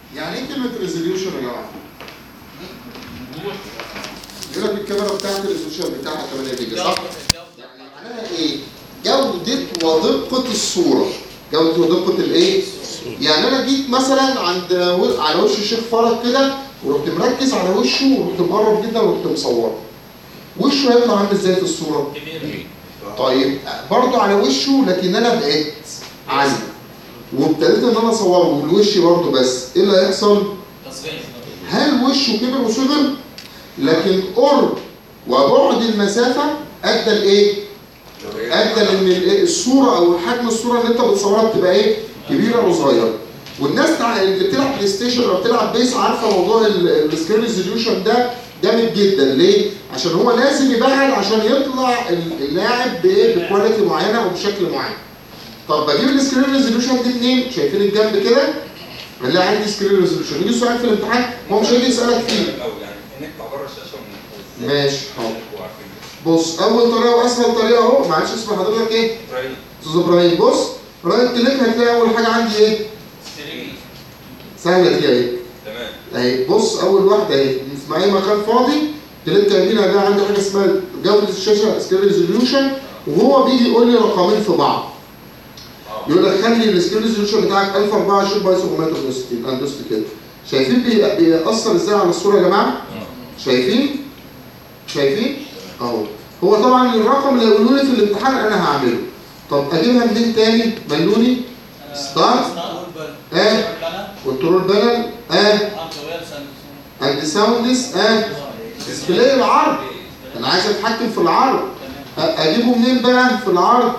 يعني ايه كلمه ريزوليوشن يا جماعه؟ يقول لك الكاميرا بتاعت الريزوليوشن بتاعها 8 جيجا صح؟ يعني معناها ايه؟ جودة ودقة الصورة جودة ودقة الايه؟ يعني انا جيت مثلا عند و- على وش الشيخ فرج كده ورحت مركز على وشه ورحت مقرب جدا ورحت مصوره وشه هيطلع عامل ازاي في الصورة؟ طيب برضه على وشه لكن انا بعدت عنه وابتديت ان انا اصوره والوش برضه بس ايه اللي هيحصل؟ هل وشه كبر وصغر؟ لكن قرب وبعد المسافه ادى لايه؟ ادى لان ال- الصوره او حجم الصوره اللي انت بتصورها بتبقى ايه؟ كبيره وصغيره. والناس تع- اللي بتلعب بلاي ستيشن او بتلعب بيس عارفه موضوع السكرين ريزوليوشن ده جامد جدا ليه؟ عشان هو لازم يبعد عشان يطلع ال- اللاعب بايه؟ بكواليتي معينه او بشكل معين. طب بجيب السكرين ريزوليوشن دي منين؟ شايفين الجنب كده؟ هنلاقي عندي سكرين ريزوليوشن يجي سؤال في الامتحان هو مش هيجي يسالك فيه او يعني نطلع بره الشاشه ون- ماشي حاضر نبقوا عارفين. بص اول طريقه واسهل طريقه اهو معلش اسم حضرتك ايه؟ ابراهيم استاذ ابراهيم بص رايت كليك هتلاقي اول حاجه عندي ايه؟ سهله دي اهي تمام اهي بص اول واحده اهي في اي مكان فاضي كليك يمين هتلاقي عندي حاجه اسمها جوده الشاشه سكرين ريزوليوشن وهو بيجي يقول لي رقمين في بعض يقول لك خلي السكرين ريزوليوشن بتاعك 1024 باي 760 انا دوست كده شايفين بي- بيأثر ازاي على الصوره يا جماعه؟ شايفين؟ شايفين؟ اهو هو طبعا الرقم اللي هيقولوا لي في الامتحان انا هعمله طب اجيبها منين تاني؟ ملوني ستارت اه كنترول بانل اه اند ساوندز اه ديسبلاي العرض انا عايز اتحكم في العرض أ- اجيبه منين بقى في العرض؟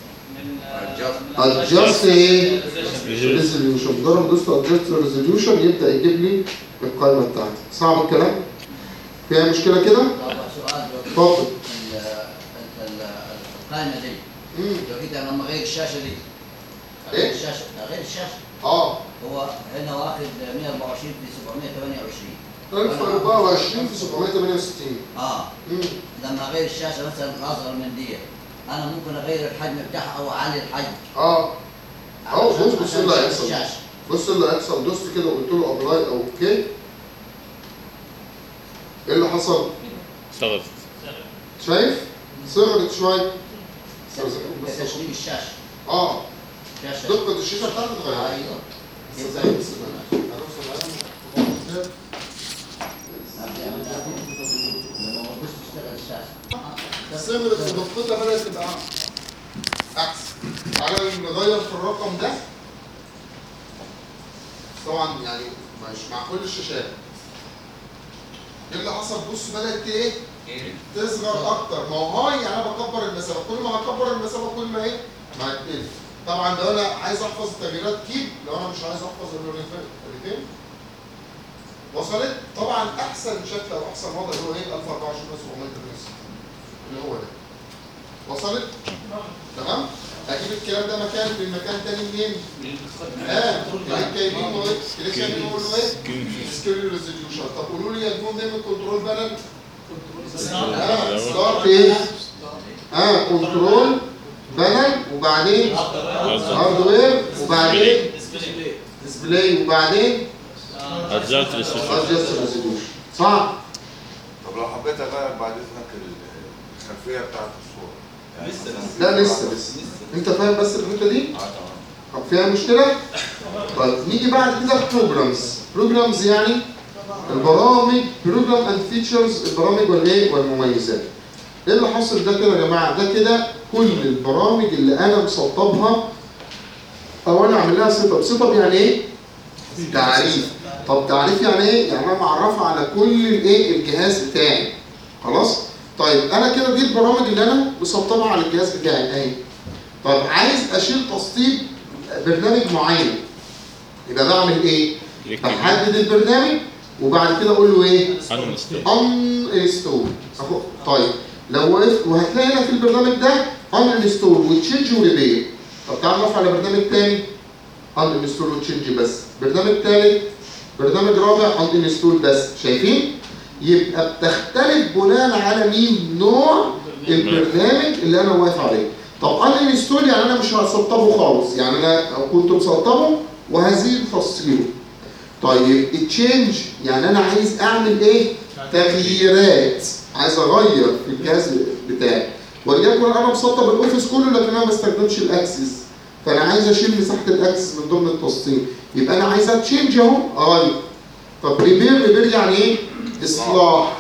ادجست ايه؟ ريزوليوشن مجرد دوست ادجست ريزوليوشن يبدا يجيب لي القائمه بتاعتي صعب الكلام؟ فيها مشكله كده؟ سؤال اتفضل ال- ال- ال- القائمه دي مم. لو جيت انا لما اغير الشاشه دي إيه؟ اغير الشاشه اغير الشاشه اه هو هنا واخد 124 في 728 1024 في 768 اه مم. لما اغير الشاشه مثلا اصغر من دي انا ممكن اغير الحجم بتاعها او اعلي الحجم اه أهو عشان- بص- بص عشان اللي أشوف هيحصل. الشاشه بص اللي هيحصل دوست كده وقلت له ابلاي او اوكي ايه اللي حصل؟ اشتغلت شايف؟ صغرت شويه تشغيل الشاشه اه شاشه دقه الشاشه بتاعتك اتغيرت ايوه زي السلام. هنوصل لما بص تشتغل الشاشه صغرت ودقتها بدات تبقى احسن تعالى نغير في الرقم ده طبعا يعني مش مع كل الشاشات ايه اللي حصل بص بدات ايه تصغر اكتر ما هو هاي يعني انا بكبر المسافه كل ما هكبر المسافه كل ما ايه ما هتقل طبعا لو انا عايز احفظ التغييرات كيب لو انا مش عايز احفظ الريتين وصلت طبعا احسن شكل او احسن وضع اللي هو ايه 1024 بس 768 اللي هو ده وصلت تمام اجيب الكلام ده مكان من مكان تاني منين اه كليك يمين وايه كليك يمين واقول له ايه سكيل ريزوليوشن طب قولوا لي يا جنون ده من كنترول بانل اه ستارت ايه اه كنترول بانل وبعدين هاردوير وبعدين ديسبلاي وبعدين ادجست ريسيشن ادجست ريزوليوشن صح طب لو حبيت اغير بعد اذنك الخلفيه بتاعت الصوره يعني لسه- مثلاً لا لسه لسه انت فاهم بس النقطه دي اه تمام طب فيها مشكله طيب نيجي بعد كده بروجرامز بروجرامز يعني البرامج بروجرام اند فيتشرز البرامج والايه والمميزات ايه اللي حصل ده كده يا جماعه ده كده كل البرامج اللي انا مسطبها او انا عامل لها سيت اب سيت اب يعني ايه تعريف طب تعريف يعني ايه يعني انا معرفه على كل الايه الجهاز بتاعي خلاص طيب انا كده دي البرامج اللي انا مسطبها على الجهاز بتاعي اهي طب عايز اشيل تسطيب برنامج معين يبقى بعمل ايه بحدد البرنامج وبعد كده اقول له ايه انستول ان انستول اهو طيب لو وقفت وهتلاقي هنا في البرنامج ده ان انستول وتشينج وريبير طب تعال نقف على برنامج تاني ان انستول وتشينج بس برنامج تالت برنامج رابع ان انستول بس شايفين يبقى بتختلف بناء على مين نوع البرنامج اللي انا واقف عليه طب ان انستول يعني انا مش هسطبه خالص يعني انا كنت مسطبه وهزيد تفصيله طيب التشينج يعني انا عايز اعمل ايه تغييرات عايز اغير في الجهاز بتاعي وليكن انا مسطب الاوفيس كله لكن انا ما بستخدمش الاكسس فانا عايز اشيل مساحه الاكسس من ضمن التسطيب يبقى انا عايز تشينج اهو اغير طب ريبير ريبير يعني ايه اصلاح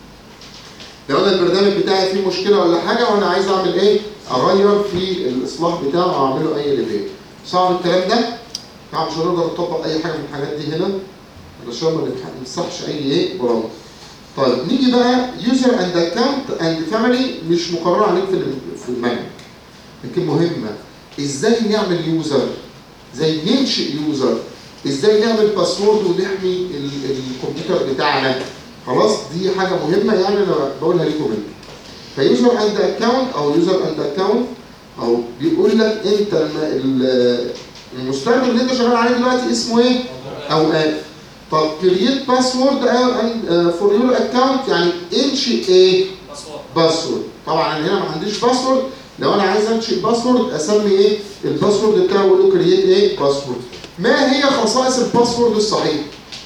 لو انا البرنامج بتاعي فيه مشكله ولا حاجه وانا عايز اعمل ايه اغير في الاصلاح بتاعه او اعمله اي ريبير صعب الكلام ده طبعا مش هنقدر نطبق اي حاجه من الحاجات دي هنا علشان ما نمح- نمسحش اي ايه برامج طيب نيجي بقى يوزر اند اكونت اند فاميلي مش مقرره عليك في الم- في المنهج لكن مهمه ازاي نعمل يوزر ازاي ننشئ يوزر ازاي نعمل باسورد ونحمي ال- الكمبيوتر بتاعنا خلاص دي حاجه مهمه يعني انا بقولها لكم انتوا فيوزر اند اكونت او يوزر اند اكونت او بيقول لك انت الم- ال- المستخدم اللي انت شغال عليه دلوقتي اسمه ايه؟ اوقات طب كرييت باسورد فور يور اكونت يعني انشئ ايه؟ باسورد طبعا أنا هنا ما عنديش باسورد لو انا عايز انشئ باسورد اسمي ايه؟ الباسورد بتاعه اقول له كرييت ايه؟ باسورد ما هي خصائص الباسورد الصحيح؟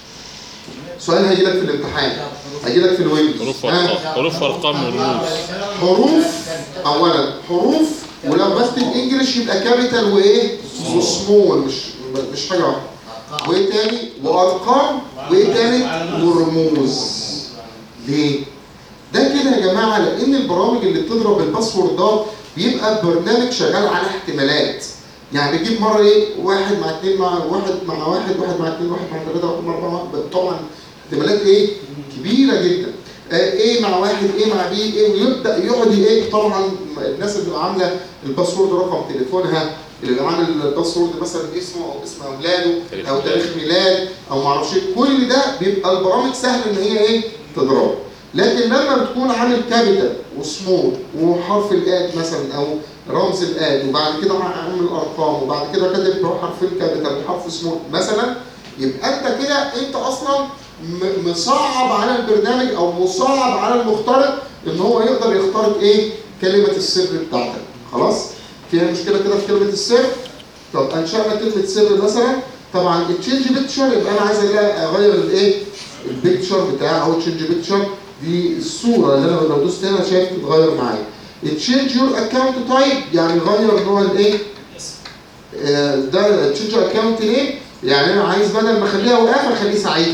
سؤال هيجي لك في الامتحان هيجي لك في الويندوز حروف ها؟ وارقام حروف وارقام ورموز حروف اولا حروف ولو بكتب انجلش يبقى كابيتال وايه وسمول مش مش حاجه واحده أرقام. وايه تاني وارقام وايه تاني ورموز ليه ده كده يا جماعه لان البرامج اللي بتضرب الباسوردات بيبقى برنامج شغال على احتمالات يعني بيجيب مره ايه واحد مع اثنين مع واحد مع واحد واحد مع اثنين واحد مع ثلاثه واحد مع اربعه طبعا احتمالات ايه كبيره جدا آه، ايه مع واحد ايه مع بي ايه ويبدا يقعد ايه طبعا الناس اللي بتبقى عامله الباسورد رقم تليفونها اللي عامل الباسورد مثلا اسمه او اسم اولاده تاريخ او ميلاد. تاريخ ميلاد او ما اعرفش إيه. كل ده بيبقى البرامج سهل ان هي ايه تضربه لكن لما بتكون عامل كابيتال وسمول وحرف الاد مثلا او رمز الاد وبعد كده عامل ارقام وبعد كده كاتب حرفين كابيتال وحرف سمول مثلا يبقى انت كده انت اصلا م- مصعب على البرنامج او مصعب على المخترق ان هو يقدر يخترق ايه كلمه السر بتاعتك خلاص فيها مشكله كده في كلمه السر طب انشانا كلمه سر مثلا طبعا التشينج بيكتشر يبقى انا عايز ألاقي- اغير الايه البيكتشر بتاع او تشينج بيكتشر دي الصوره اللي انا لو دوست هنا شايف تتغير معايا التشينج يور اكونت تايب يعني غير نوع الايه آه، ده تشينج اكونت ليه يعني انا عايز بدل ما اخليها وقافه اخليه سعيد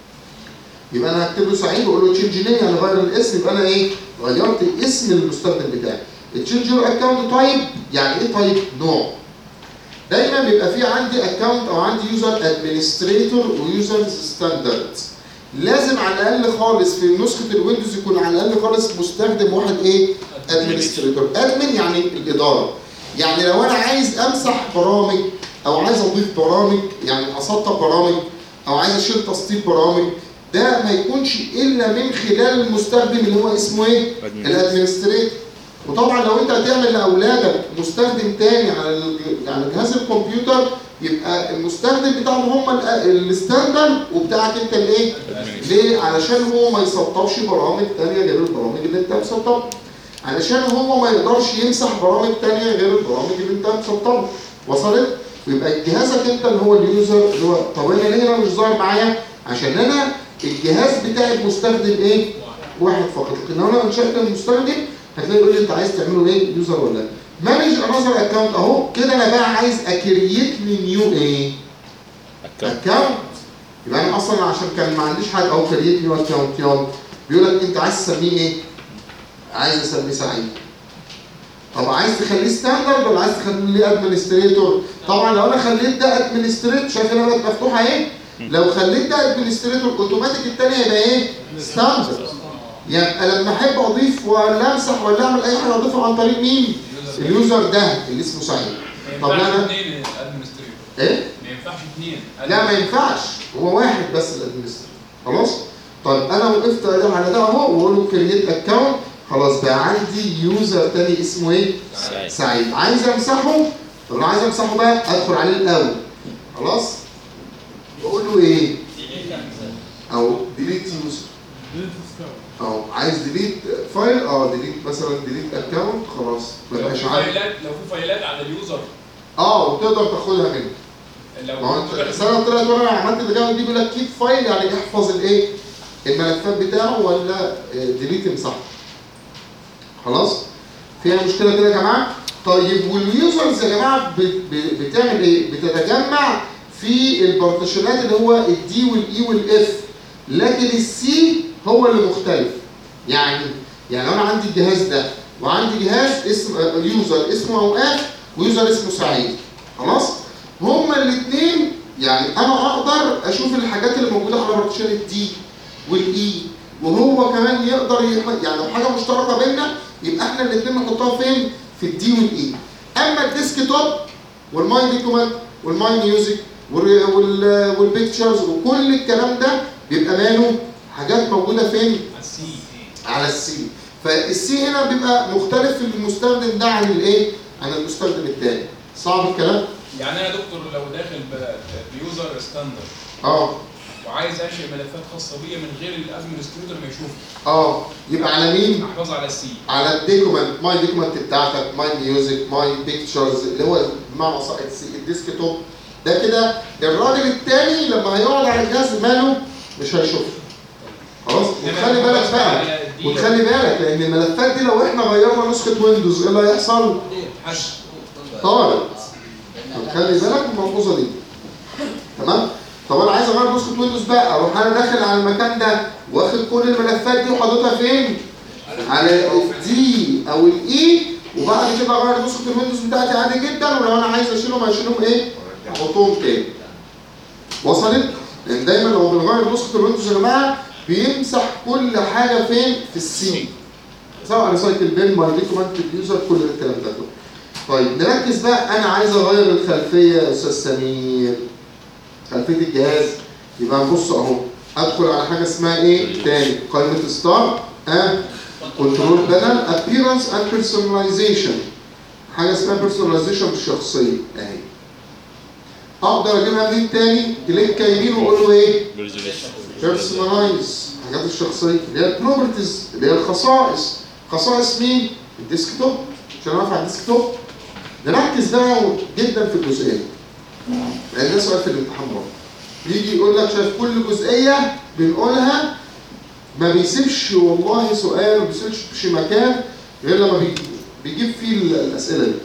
يبقى انا هكتب له سعيد واقول له تشينج نيم يعني غير الاسم يبقى انا ايه غيرت اسم المستخدم بتاعي التشينج يور اكونت تايب يعني ايه تايب نوع دايما بيبقى في عندي اكونت او عندي يوزر ادمنستريتور ويوزر ستاندرد لازم على الاقل خالص في نسخه الويندوز يكون على الاقل خالص مستخدم واحد ايه ادمنستريتور ادمن يعني الاداره يعني لو انا عايز امسح برامج او عايز اضيف برامج يعني اسطب برامج او عايز اشيل تسطيب برامج ده ما يكونش الا من خلال المستخدم اللي هو اسمه ايه Administrator. الادمنستريتور وطبعا لو انت هتعمل لاولادك مستخدم تاني على ال- على جهاز الكمبيوتر يبقى المستخدم بتاعهم هم ال- الستاندرد وبتاعك انت الايه؟ ليه؟ علشان هو ما يسطبش برامج تانية غير البرامج اللي انت مسطبها. علشان هو ما يقدرش يمسح برامج تانية غير البرامج اللي انت مسطبها. وصلت؟ ويبقى جهازك انت اللي هو اليوزر اللي هو طب انا ليه انا مش ظاهر معايا؟ عشان انا الجهاز بتاعي المستخدم ايه؟ واحد فقط، لكن لو انا انشأت المستخدم هتلاقي يقول لي انت عايز تعمله ايه؟ يوزر ولا لا؟ مانج انذر اكونت اهو كده انا بقى عايز اكريت لي نيو ايه؟ اكونت اكونت يبقى انا اصلا عشان كان ما عنديش حاجه او كريت نيو اكونت يلا بيقول لك انت عايز تسميه ايه؟ عايز اسميه سعيد طب عايز تخليه ستاندرد ولا عايز تخليه ادمنستريتور؟ طبعا لو انا خليت ده ادمنستريتور شايف هنا بقت مفتوحه اهي لو خليت ده ادمنستريتور اوتوماتيك الثاني هيبقى ايه؟ ستاندرد يبقى لما احب اضيف ولا امسح ولا اعمل اي حاجه اضيفها عن طريق مين؟ اليوزر ده اللي اسمه سعيد طب ما لا ينفعش انا اثنين ادمنستريتور ايه؟ ما ينفعش اثنين لا ما ينفعش هو واحد بس الادمنستريتور خلاص طيب انا وقفت على ده اهو واقول له كرييت اكونت خلاص بقى عندي يوزر تاني اسمه ايه سعيد سعيد عايز امسحه طب لو عايز امسحه بقى ادخل عليه الاول خلاص بقول له ايه او ديليت يوزر او عايز ديليت فايل اه ديليت مثلا ديليت اكونت خلاص ما لو بقاش في عارف فايلات لو في فايلات على اليوزر اه وتقدر تاخدها منه لو ما هو كنت انت داخل- الرساله طلعت وانا عملت الجدول دي بيقول لك كيب فايل يعني احفظ الايه؟ الملفات بتاعه ولا ديليت امسحه. خلاص؟ فيها مشكله كده يا جماعه؟ طيب واليوزرز يا جماعه بت- ب- بتعمل ايه؟ بتتجمع في البارتيشنات اللي هو الدي والاي والاف لكن السي هو اللي مختلف. يعني يعني انا عندي الجهاز ده وعندي جهاز اسم آه، يوزر اسمه اوقاف ويوزر اسمه سعيد. خلاص؟ هما الاثنين يعني انا اقدر اشوف الحاجات اللي موجوده على بارتيشن الدي والاي وهو كمان يقدر يح- يعني لو حاجه مشتركه بيننا يبقى احنا الاثنين نحطها فين؟ في الدي والاي. اما الديسك توب والماي دوكيمنت والماي ميوزك والبيكتشرز وكل الكلام ده بيبقى ماله حاجات موجوده فين؟ على السي على السي فالسي هنا بيبقى مختلف في المستخدم ده عن الايه؟ عن المستخدم الثاني. صعب الكلام؟ يعني انا دكتور لو داخل ب- بيوزر ستاندرد اه وعايز انشئ ملفات خاصه بيا من غير الادمنستريتور ما يشوفها اه يبقى على مين؟ احفظها على السي على الديكومنت ماي ديكومنت بتاعتك ماي ميوزك ماي بيكتشرز اللي هو بمعنى صح الديسك توب ده كده الراجل التاني لما هيقعد على الجهاز ماله مش هيشوفها خلاص وتخلي بالك بقى وتخلي بالك لان الملفات دي لو احنا غيرنا نسخه ويندوز ايه اللي هيحصل؟ حش طارت خلي بالك من الملحوظه دي تمام طب انا عايز اغير نسخه ويندوز بقى اروح انا داخل على المكان ده واخد كل الملفات دي وحاططها فين على الدي او الاي وبعد كده اغير نسخه الويندوز بتاعتي عادي جدا ولو انا عايز اشيلهم هشيلهم ايه احطهم تاني وصلت لان دايما لو بنغير نسخه الويندوز يا جماعه بيمسح كل حاجه فين في السي سواء ريسايكل بين ماي دوكيمنت اليوزر كل الكلام ده كله طيب نركز بقى انا عايز اغير الخلفيه يا استاذ سمير خلفيه الجهاز يبقى نبص اهو ادخل على حاجه اسمها ايه تاني قائمه ستار اه كنترول بانل ابييرنس اند بيرسوناليزيشن حاجه اسمها بيرسوناليزيشن بالشخصيه اهي اقدر اجيبها منين تاني كليك يمين واقول له ايه بريزوليشن بيرسوناليز حاجات الشخصيه اللي هي البروبرتيز اللي هي الخصائص خصائص مين؟ الديسك توب عشان اعرف على الديسك توب نركز بقى جدا في الجزئيه دي. لان ده سؤال في الامتحان برضه يجي يقول لك شايف كل جزئيه بنقولها ما بيسيبش والله سؤال ما بيسيبش مكان غير لما بيجي بيجيب فيه ال- الاسئله دي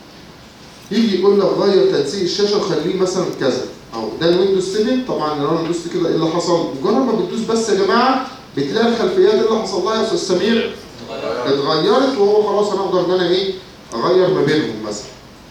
يجي يقول لك غير تنسيق الشاشه وخليه مثلا كذا او ده الويندوز 7 طبعا لو انا دوست كده ايه اللي حصل مجرد ما بتدوس بس يا جماعه بتلاقي الخلفيات اللي حصل لها يا استاذ سمير اتغيرت وهو خلاص انا اقدر ان انا ايه اغير ما بينهم مثلا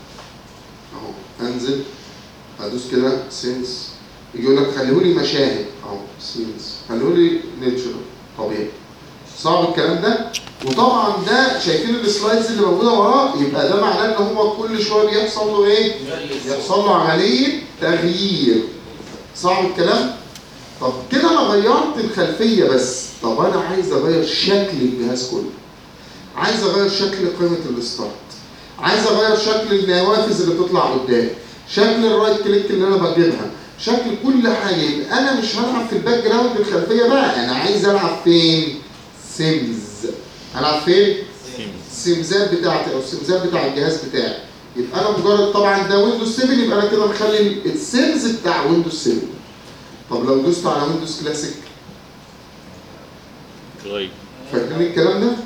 اهو انزل ادوس كده سينس يجي يقول لك خليه لي مشاهد اهو سينس خليه لي نيتشر طبيعي صعب الكلام ده وطبعا ده شايفين السلايدز اللي موجوده وراه يبقى ده معناه ان هو كل شويه بيحصل له ايه؟ يحصل له عمليه تغيير صعب الكلام؟ طب كده انا غيرت الخلفيه بس طب انا عايز اغير شكل الجهاز كله عايز اغير شكل قيمه الستارت عايز اغير شكل النوافذ اللي بتطلع قدام شكل الرايت كليك اللي انا بجيبها شكل كل حاجه يبقى انا مش هلعب في الباك جراوند الخلفيه بقى انا عايز العب فين سيمز العب فين السمزات بتاعتي او السمزات بتاع الجهاز بتاعي يبقى انا مجرد طبعا ده ويندوز 7 يبقى انا كده مخلي السيمز بتاع ويندوز 7 طب لو دوست على ويندوز كلاسيك غير فاكرين الكلام ده؟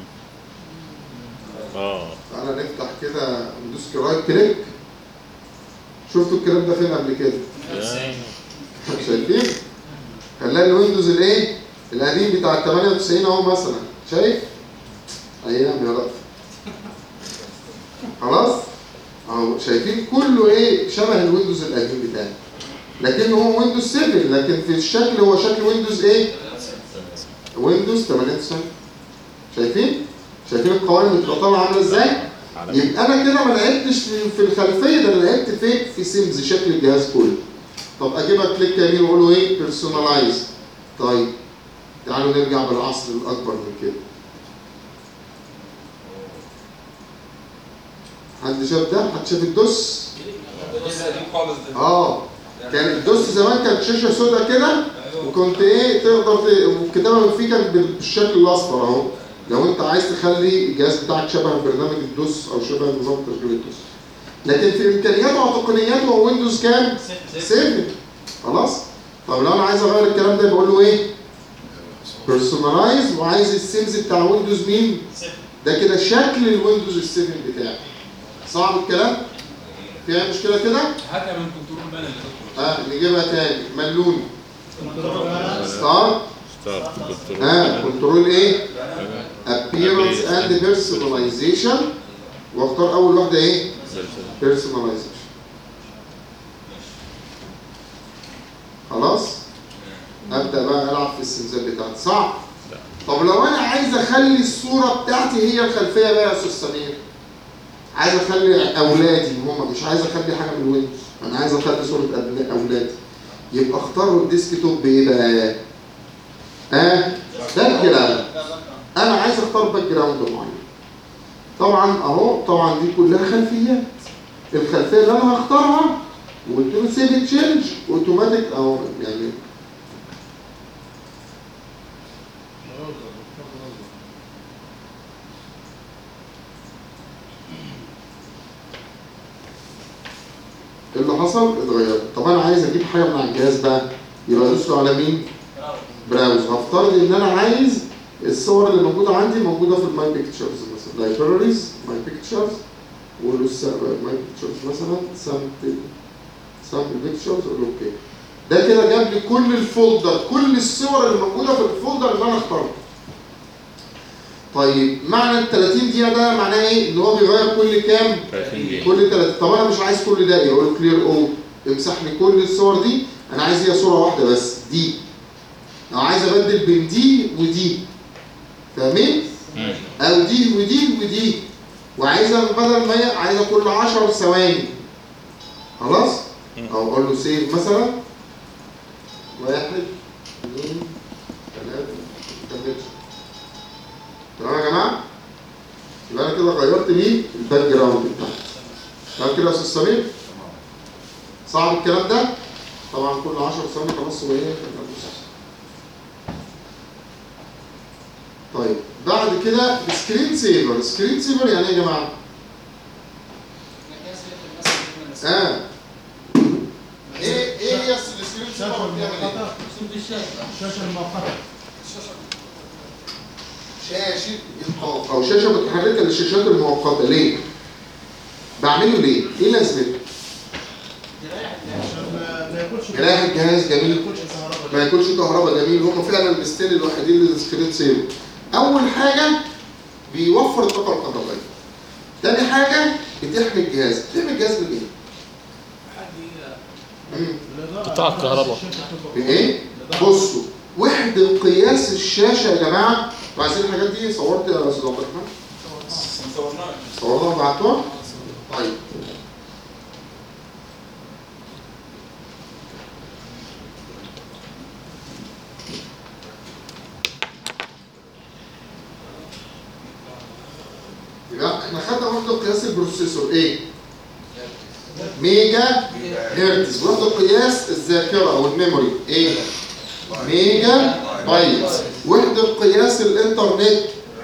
اه تعالى نفتح كده ندوس رايت كليك شفتوا الكلام ده فين قبل كده؟ يا. شايفين؟ هنلاقي الويندوز الايه؟ القديم بتاع ال 98 اهو مثلا شايف؟ ايام يا رأفت خلاص؟ اهو شايفين كله ايه؟ شبه الويندوز القديم بتاعنا لكن هو ويندوز 7 لكن في الشكل هو شكل ويندوز ايه؟ ويندوز 98 شايفين؟ شايفين القوائم بتبقى طالعه عامله ازاي؟ على يبقى انا كده ما لعبتش في في الخلفيه ده انا لعبت فين؟ في سيمز شكل الجهاز كله. طب اجيبها كليك يمين واقول له ايه؟ بيرسوناليز. طيب تعالوا نرجع بالعصر الاكبر من كده. حد شاف ده؟ حد شاف الدوس؟ اه كان الدوس زمان كانت شاشه سوداء كده وكنت ايه تقدر ت... والكتابه فيه كانت بالشكل الاصفر اهو لو انت عايز تخلي الجهاز بتاعك شبه برنامج الدوس او شبه نظام تشغيل الدوس لكن في امكانياته وتقنياته هو ويندوز كام 7 خلاص طب لو انا عايز اغير الكلام ده بقول له ايه بيرسونلايز وعايز السيمز بتاع ويندوز مين ده كده شكل الويندوز 7 بتاعي صعب الكلام في اي مشكله كده هاتها من كنترول بانل يا دكتور اه نجيبها تاني ملوني ستار ستارت كنترول اه كنترول ايه appearance and personalization واختار اول واحده ايه personalization خلاص ابدا بقى العب في السنسات بتاعتي صح لا. طب لو انا عايز اخلي الصوره بتاعتي هي الخلفيه بقى يا استاذ سمير عايز اخلي اولادي هم مش عايز اخلي حاجه من ويندوز انا عايز اخلي صوره أبناء- اولادي يبقى اختاروا الديسك توب بايه بقى اه باك جراوند انا عايز اختار باك جراوند معين طبعا اهو طبعا دي كلها خلفيات الخلفيه اللي انا هختارها وقلت له سيف تشينج اوتوماتيك اهو يعني إيه اللي حصل اتغير طب انا عايز اجيب حاجه من على الجهاز بقى يبقى ادوس له على مين براوز هفترض ان انا عايز الصور اللي موجوده عندي موجوده في الماي بيكتشرز مثلا لايبراريز ماي بيكتشرز وقول له ماي بيكتشرز مثلا سامبل سامبل بيكتشرز اقول له اوكي ده كده جاب لي كل الفولدر كل الصور اللي موجوده في الفولدر اللي انا اخترته طيب معنى ال 30 دقيقه ده معناه ايه؟ ان هو بيغير كل كام؟ 30 دقيقة كل 30 طب انا مش عايز كل ده يقول كلير او امسح لي كل الصور دي انا عايز هي صوره واحده بس دي لو عايز ابدل بين دي ودي فاهمين؟ مم. او دي ودي ودي وعايزها بدل ما هي عايزها كل 10 ثواني خلاص؟ مم. او اقول له سيف مثلا واحد اثنين ثلاثة كملت تمام يا جماعة؟ يبقى انا كده غيرت ليه الباك جراوند بتاعتي تمام كده يا استاذ سمير؟ تمام صعب الكلام ده؟ طبعا كل 10 ثواني خلاص هو ايه؟ طيب بعد كده سكرين سيفر، سكرين سيفر يعني ايه يا جماعه؟ اه ايه ايه هي السكرين سيفر بتعمل ايه؟ الشاشة المؤقتة شاشه ايقاف او شاشه متحركه للشاشات المؤقته ليه؟ بعمله ليه؟ ايه لازمته؟ عشان ما ما ياكلش يريح الجهاز ما جميل ياكلش كهرباء ما ياكلش كهرباء جميل هم فعلا المستين الوحيدين للسكرين سيفر اول حاجه بيوفر الطاقه الكهربائيه تاني حاجه بتحمي الجهاز بتحمي الجهاز من ايه؟ مم. الإضاءة قطاع الكهرباء. الشاشة بتبقى- من ايه؟ الإضاءة. بصوا وحده قياس الشاشه يا جماعه انتوا عايزين الحاجات دي صورت يا استاذ عبد الرحمن؟ صورتها وبعتوها؟ طيب يبقى احنا خدنا وحده قياس البروسيسور ايه؟ ميجا هرتز وحده قياس الذاكره او الميموري ايه؟ ميجا بايت وحده قياس الانترنت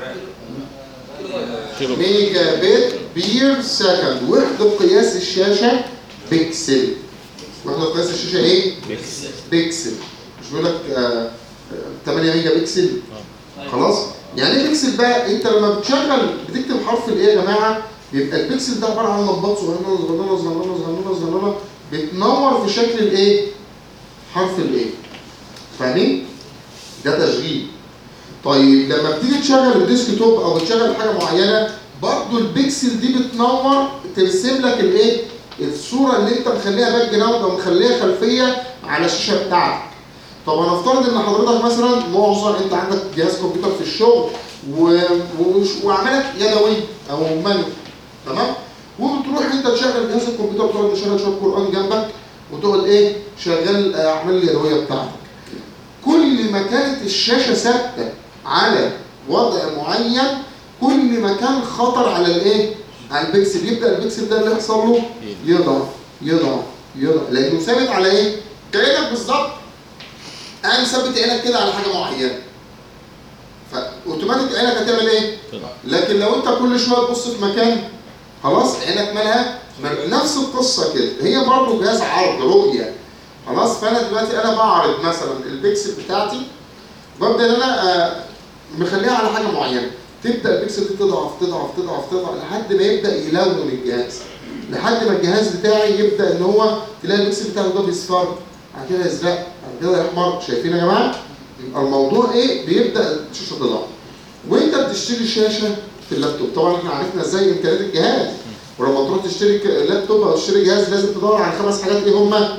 كيلو ميجا بت بير سكند وحده قياس الشاشه بيكسل وحده قياس الشاشه ايه؟ ميكس بيكسل مش بيقول لك آه، آه، 8 ميجا بيكسل خلاص يعني ايه بيكسل بقى انت لما بتشغل بتكتب حرف الايه يا جماعه بيبقى البيكسل ده عباره عن لمبات صغيره صغيره صغيره صغيره صغيره بتنور في شكل الايه حرف الايه فاهمين ده تشغيل طيب لما بتيجي تشغل الديسك توب او بتشغل حاجه معينه برضو البيكسل دي بتنور ترسم لك الايه الصوره اللي انت مخليها باك جراوند او مخليها خلفيه على الشاشه بتاعتك طب هنفترض ان حضرتك مثلا معظم انت عندك جهاز كمبيوتر في الشغل و... و... وعملك يدوي او مانوال تمام وبتروح انت تشغل جهاز الكمبيوتر تقعد تشغل شويه قران جنبك وتقعد ايه شغال الاعمال اليدويه بتاعتك كل ما كانت الشاشه ثابته على وضع معين كل ما كان خطر على الايه على البكسل يبدا البكسل ده اللي يحصل له يضعف يضعف يضعف لانه ثابت على ايه كانك بالظبط قاعد مثبت عينك كده على حاجه معينه فاوتوماتيك عينك هتعمل ايه كده. لكن لو انت كل شويه تبص في مكان خلاص عينك مالها ما- نفس القصه كده هي برضه جهاز عرض رؤيه خلاص فانا دلوقتي انا بعرض مثلا البيكسل بتاعتي ببدا ان انا آه، مخليها على حاجه معينه تبدا البيكسل دي تضعف تضعف تضعف تضعف لحد ما يبدا يلون الجهاز لحد ما الجهاز بتاعي يبدا ان هو تلاقي البيكسل بتاعه ده بيصفر بعد كده يزرق بعد كده يحمر شايفين يا جماعه يبقى الموضوع ايه بيبدا الشاشه تضعف وانت بتشتري شاشه في اللابتوب طبعا احنا عرفنا ازاي امكانيات الجهاز ولما تروح تشتري ك- لابتوب او تشتري جهاز لازم تدور على خمس حاجات ايه هما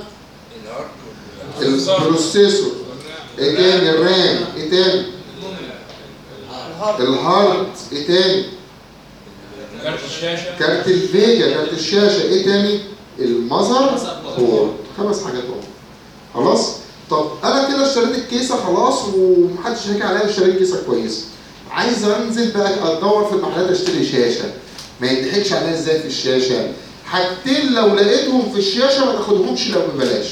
البروسيسور ايه تاني الرام ايه تاني الهارد ايه تاني كارت الشاشه كارت الفيجا كارت الشاشه ايه تاني المذر بورد خمس حاجات اهو خلاص طب انا كده اشتريت الكيسه خلاص ومحدش حكى عليا اشتريت كيسه كويسه عايز انزل بقى ادور في المحلات اشتري شاشه ما يضحكش عليا ازاي في الشاشه حاجتين لو لقيتهم في الشاشه ما تاخدهمش لو ببلاش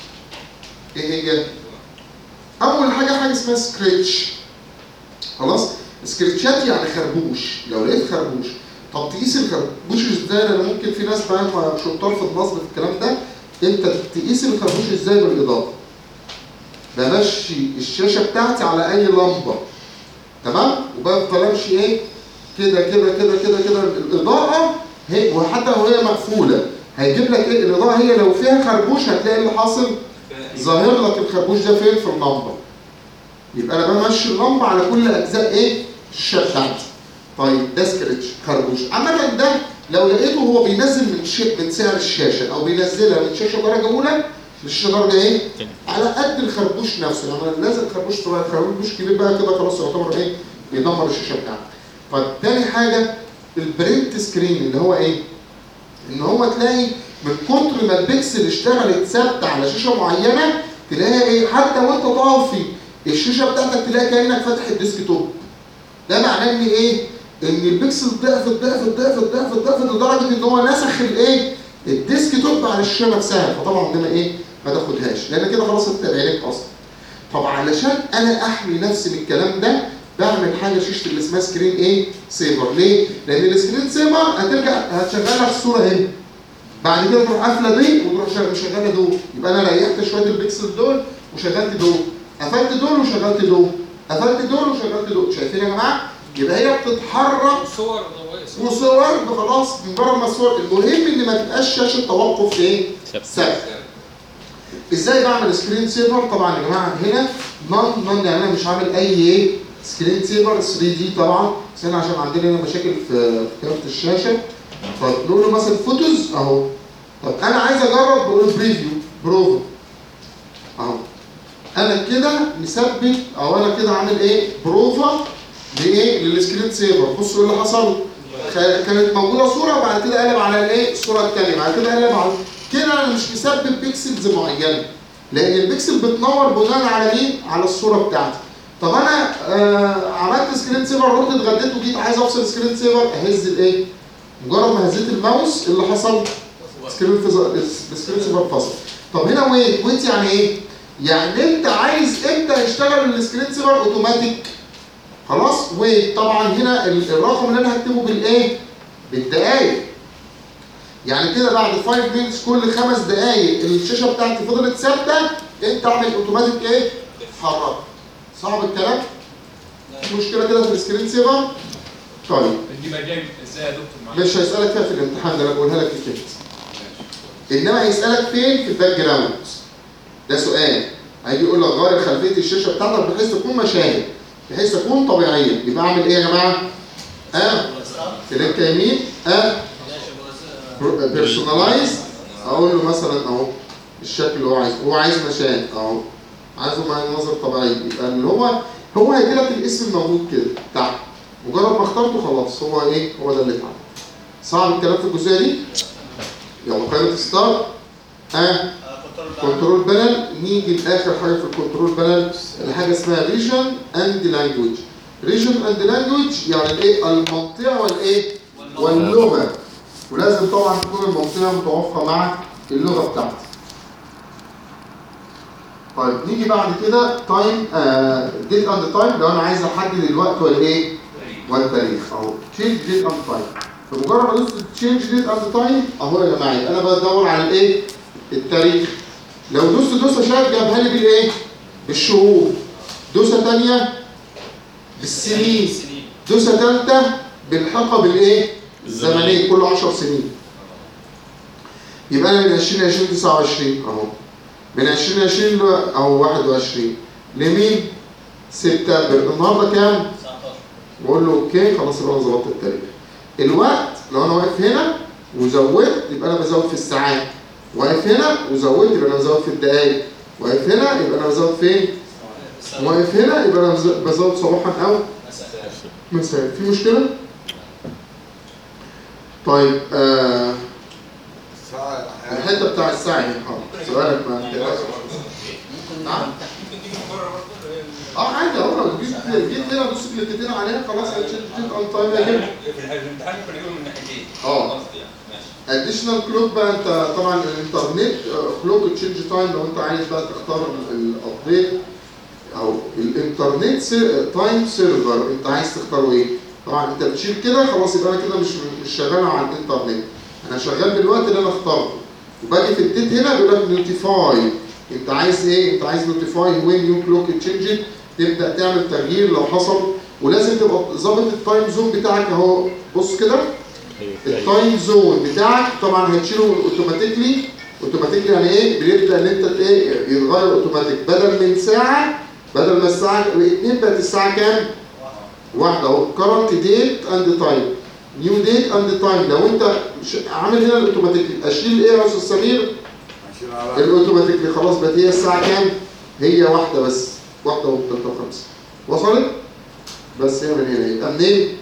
ايه هي اول حاجه حاجه اسمها سكريتش خلاص سكريتشات يعني خربوش لو لقيت خربوش طب تقيس الخربوش ازاي لان ممكن في ناس بقى شطار في النصب في الكلام ده انت تقيس الخربوش ازاي بالاضاءه بمشي الشاشه بتاعتي على اي لمبه تمام وبفضل امشي ايه كده كده كده كده كده الاضاءه هي وحتى وهي مقفوله هيجيب لك ايه الاضاءه هي لو فيها خربوش هتلاقي اللي حاصل ظاهر لك الخربوش ده فين في اللمبه يبقى انا بمشي اللمبه على كل اجزاء ايه الشاشه بتاعتي طيب ده سكريتش خربوش عامه ده لو لقيته هو بينزل من شيء من سعر الشاشه او بينزلها من شاشه درجه اولى للشاشه درجه ايه على قد الخربوش نفسه لما نازل خربوش صغير خربوش كبير بقى كده خلاص يعتبر ايه بيدمر الشاشه بتاعتك طيب تاني حاجه البرنت سكرين اللي هو ايه ان هو تلاقي من كتر ما البكسل اشتغلت ثابته على شاشه معينه تلاقيها ايه حتى وانت طافي الشاشه بتاعتك تلاقي كانك فاتح الديسك توب ده معناه ان ايه ان البكسل ضعفت ضعفت ضعفت ضعفت ضعفت لدرجه ان هو نسخ الايه الديسك توب على الشاشه نفسها فطبعا ده ما ايه ما تاخدهاش لان كده خلاص انت عينيك اصلا طب علشان انا احمي نفسي من الكلام ده بعمل حاجه شاشه اللي اسمها سكرين ايه سيفر ليه لان السكرين سيفر هترجع هتشغل لك الصوره هنا بعد كده تروح قافله دي وتروح شغ- مشغله دول يبقى انا ريحت شويه البكسل دول وشغلت دول قفلت دول وشغلت دول قفلت دول وشغلت دول شايفين يا جماعه يبقى هي بتتحرك صور ضوئيه وصور خلاص مجرد ما الصور المهم ان ما تبقاش شاشه توقف ايه ثابت. ثابت ازاي بعمل سكرين سيفر طبعا يا جماعه هنا نون نون يعني انا مش عامل اي ايه سكرين سيفر 3 دي طبعا بس انا عشان عندنا هنا مشاكل في في كارت الشاشه طب نقول له مثلا فوتوز اهو طب انا عايز اجرب بقول بريفيو بروفا اهو انا كده مثبت او انا كده عامل ايه بروفا لايه للسكرين سيفر بصوا ايه اللي حصل خ- كانت موجوده صوره وبعد كده قلب على الايه الصوره الثانيه بعد كده قلب على كده انا مش مثبت بيكسلز معينه لان البيكسل بتنور بناء على مين على الصوره بتاعتي طب انا آه عملت سكرين سيفر رحت اتغديت وجيت عايز افصل سكرين سيفر اهز الايه مجرد ما هزيت الماوس اللي حصل سكرين فيزر السكرين سيفر فصل طب هنا ويت ويت يعني ايه يعني انت عايز امتى يشتغل السكرين سيفر اوتوماتيك خلاص وطبعا هنا ال- الرقم اللي انا هكتبه بالايه بالدقايق يعني كده بعد 5 مينتس كل خمس دقايق الشاشه بتاعتي فضلت ثابته انت اعمل اوتوماتيك ايه حرك صعب الكلام في مشكله كده في السكرين سيفر طيب دي بقى جاي ازاي يا دكتور معلش مش هيسالك فيها في الامتحان ده انا بقولها لك كده انما هيسالك فين في الباك جراوند ده سؤال هيجي يقول لك غير خلفيه الشاشه بتاعتك بحيث تكون مشاهد بحيث تكون طبيعيه يبقى اعمل ايه يا جماعه؟ اه كليك يمين اه بيرسونلايز اقول له مثلا اهو الشكل اللي هو عايزه هو عايز مشاهد اهو عايزه مع مناظر طبيعيه يبقى اللي هو هو هيجي لك الاسم الموجود كده تحت مجرد ما اخترته خلاص هو ايه هو ده اللي اتعمل صعب الكلام في الجزئيه دي يلا قائمه ستار اه كنترول بانل نيجي لاخر حاجه في الكنترول بانل الحاجه اسمها ريجن اند لانجوج ريجن اند لانجوج يعني الايه المنطقه والايه واللغه ولازم طبعا تكون المنطقه متوافقه مع اللغه بتاعتي طيب نيجي بعد كده تايم ديت اند تايم لو انا عايز احدد الوقت والايه والتاريخ اهو تشينج ديت اند تايم بمجرد ما دوست تشينج ديت اند تايم اهو يا جماعه انا بدور على الايه التاريخ لو دوست دوسه شاب جابها لي بالايه بالشهور دوسه ثانيه بالسنين دوسه ثالثه بالحقبه بالايه الزمنيه كل 10 سنين يبقى انا من 2020 29 اهو من 2020 ل- او 21 لمين سبتمبر النهارده كام 19 بقول له اوكي خلاص يبقى انا ظبطت التاريخ الوقت لو انا واقف هنا وزودت يبقى انا بزود في الساعات واقف هنا وزودت يبقى انا بزود في الدقائق واقف هنا يبقى انا بزود فين واقف هنا يبقى انا بز- بزود صباحا او مساء في مشكله طيب آه الساعة أحيانا الحته بتاع الساعه هنا حاضر سؤالك ما ممكن نعم. ممكن تيجي من بره برضه اه عادي اهو لو جيت جيت هنا دوس كليكتين عليها خلاص هتشيل جيت اون تايم هيجيب في الامتحان ممكن يجيبوا من ناحيتين اه. قصدي يعني ماشي اديشنال كلوك بقى انت طبعا الانترنت كلوك تشينج تايم لو انت عايز بقى تختار الابديت او الانترنت تايم سيرفر انت عايز تختاره ايه طبعا انت بتشيل كده خلاص يبقى انا كده مش مش شغال على الانترنت انا شغال بالوقت اللي انا اخترته وباجي في الديت هنا بيقول لك نوتيفاي انت عايز ايه انت عايز نوتيفاي وين يو كلوك تشينج تبدا تعمل تغيير لو حصل ولازم تبقى ظابط التايم زون بتاعك اهو بص كده أيوة. أيوة. التايم زون بتاعك طبعا هتشيله اوتوماتيكلي اوتوماتيكلي يعني ايه بيبدا ان انت ايه يتغير اوتوماتيك بدل من ساعه بدل ما الساعه 2 بقت الساعه كام؟ واحده اهو كرنت ديت اند تايم نيو ديت اند تايم لو انت ش- عامل هنا الاوتوماتيكلي اشيل ايه يا استاذ سمير؟ عشان على الاوتوماتيكلي خلاص بقت هي الساعه كام؟ هي واحده بس واحده و53 وصلت؟ بس هي من هنا يبقى منين؟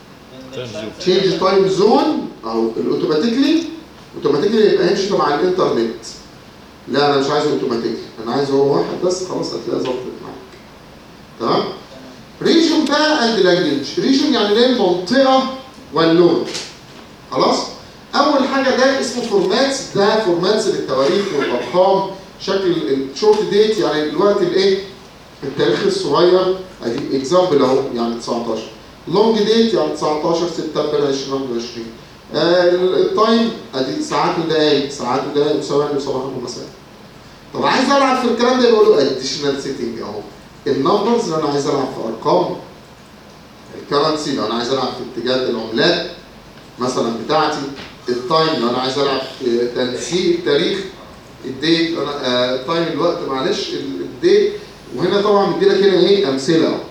تشينج تايم زون او الاوتوماتيكلي اوتوماتيكلي يبقى هيمشي تبع الانترنت لا انا مش عايزه اوتوماتيكلي انا عايز هو واحد بس خلاص هتلاقيها ظبطت معاك تمام ريجن بقى اند لانجوج ريجن يعني ليه المنطقه واللون خلاص اول حاجه ده اسمه فورماتس ده فورماتس للتواريخ والارقام شكل الشورت ديت يعني الوقت الايه التاريخ الصغير ادي اكزامبل اهو يعني 19 لونج ديت يعني 19 سبتمبر 2021 آه التايم ادي ساعات ودقايق ساعات ودقايق وثواني وصباح ومساء طب عايز العب في الكلام ده يبقى له اديشنال سيتنج اهو النمبرز اللي انا عايز العب في ارقام الكرنسي لو انا عايز العب في اتجاه العملات مثلا بتاعتي التايم لو انا عايز العب في تنسيق التاريخ الديت انا آه التايم الوقت معلش ال- الديت وهنا طبعا مدي لك هنا ايه امثله اهو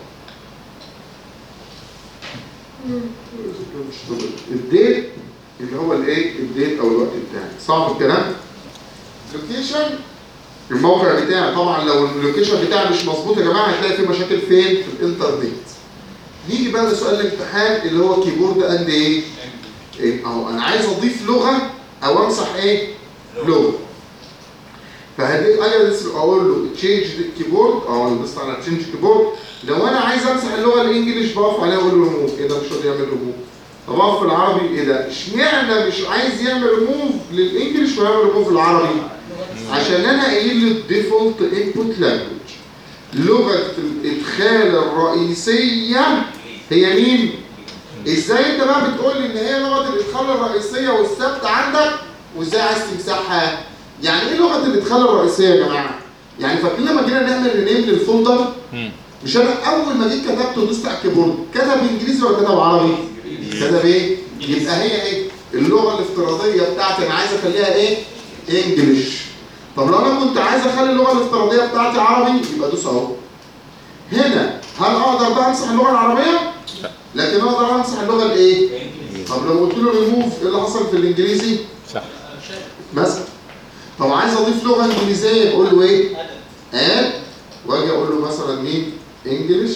الديت اللي هو الايه الديت او الوقت بتاعي صعب الكلام لوكيشن الموقع بتاعي طبعا لو اللوكيشن بتاعي مش مظبوط يا جماعه هتلاقي في مشاكل فين في الانترنت نيجي بقى لسؤال الامتحان اللي هو كيبورد اند ايه إيه؟ اهو انا عايز اضيف لغه او امسح ايه لغه فهدي انا لسه اقول له تشينج الكيبورد اه انا دوست على تشينج كيبورد لو انا عايز امسح اللغه الانجليش بقف عليها اقول له ريموف ايه ده مش راضي يعمل ريموف طب اقف في العربي ايه ده اشمعنى مش عايز يعمل ريموف للانجليش ويعمل ريموف للعربي عشان انا قايل له الديفولت انبوت لانجوج لغه الادخال الرئيسيه هي مين ازاي انت بقى بتقول لي ان هي لغه الادخال الرئيسيه والثابته عندك وازاي عايز تمسحها يعني ايه لغه الادخال الرئيسيه يا جماعه يعني فاكرين لما جينا نعمل رينيم للفولدر مم. مش انا اول ما جيت كتبت ودوست على الكيبورد كتب انجليزي ولا كتب عربي كتب ايه يبقى هي ايه اللغه الافتراضيه بتاعتي انا عايز اخليها ايه انجلش طب لو انا كنت عايز اخلي اللغه الافتراضيه بتاعتي عربي يبقى دوس اهو هنا هل اقدر بقى امسح اللغه العربيه لكن اقدر امسح اللغه الايه طب لو قلت له ريموف ايه اللي حصل في الانجليزي صح مثلا طب عايز اضيف لغه انجليزيه اقول له ايه اد واجي اقول له مثلا مين انجلش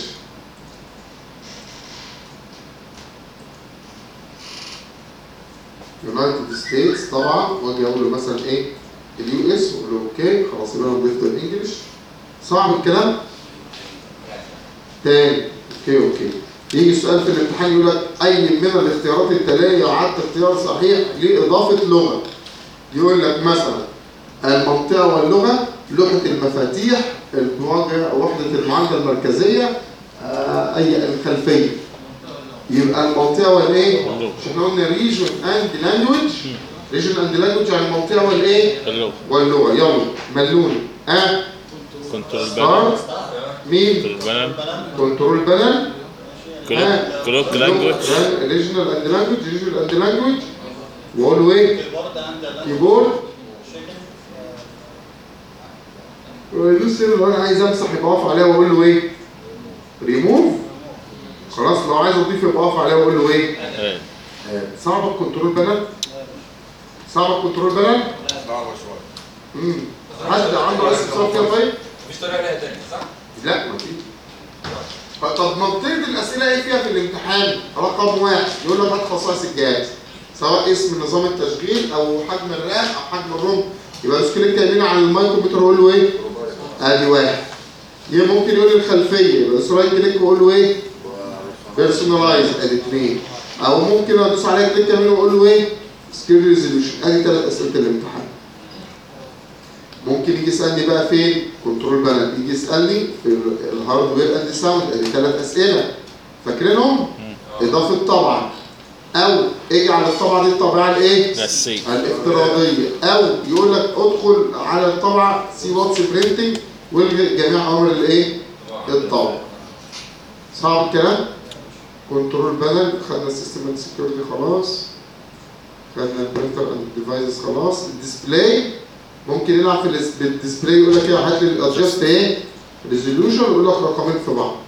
يونايتد ستيتس طبعا واجي اقول له مثلا ايه اليو اس واقول له اوكي خلاص يبقى انا ضفت الانجلش صعب الكلام تاني اوكي اوكي يجي السؤال في الامتحان يقول لك اي من الاختيارات التاليه يعد اختيار صحيح لاضافه لغه يقول لك مثلا المنطقه واللغه لوحه المفاتيح المواجهه وحده المعالجه المركزيه آه، اي الخلفيه يبقى المنطقه والايه اللغة. مش احنا قلنا ريجن اند لانجوج ريجن اند لانجوج يعني المنطقه والايه اللغة واللغه يلا ملوني ها كنترول ستار بانل مين كنترول بانل كنترول بانل كلوك كلوك لانجوج ريجنال اند لانجوج ريجنال اند لانجوج واقول له ايه كيبورد ويدوس هنا لو انا عايز امسح يبقى اقف عليها واقول له ايه ريموف خلاص لو عايز اضيف يبقى اقف عليها واقول له ايه ايه آه، صعبه الكنترول بانل صعبه الكنترول بانل صعبة شوية امم حد عنده استفسار فيها طيب مش طريقه ليها تاني صح؟ لا ما في طب منطقه الاسئله ايه فيها في الامتحان رقم واحد يقول لك هات خصائص الجهاز سواء اسم نظام التشغيل او حجم الرام او حجم الروم يبقى دوس كليك يمين على المايكرومتر واقول له ايه ادي واحد دي ممكن يقول لي الخلفيه يبقى دوس رايت كليك واقول له ايه بيرسونلايز ادي اثنين او ممكن ادوس عليها كليك يمين واقول له ايه سكيل ريزوليوشن ادي ثلاث اسئله الامتحان ممكن يجي يسالني بقى فين كنترول بانل يجي يسالني في ال- الهاردوير اند ساوند ادي ثلاث اسئله فاكرينهم اضافه طبعه او اجعل الطبعه دي الطبيعه الايه الأساسية الافتراضيه او يقول لك ادخل على الطبعه سي واتس برينتنج والغي جميع امر الايه الطبع صعب الكلام كنترول بانل خدنا السيستم اند سكيورتي خلاص خدنا البرينتر اند ديفايسز خلاص الديسبلاي ممكن يلعب في الاس- بالديسبلاي يقول لك ايه هات لي الادجست ايه ريزوليوشن ويقول لك رقمين في بعض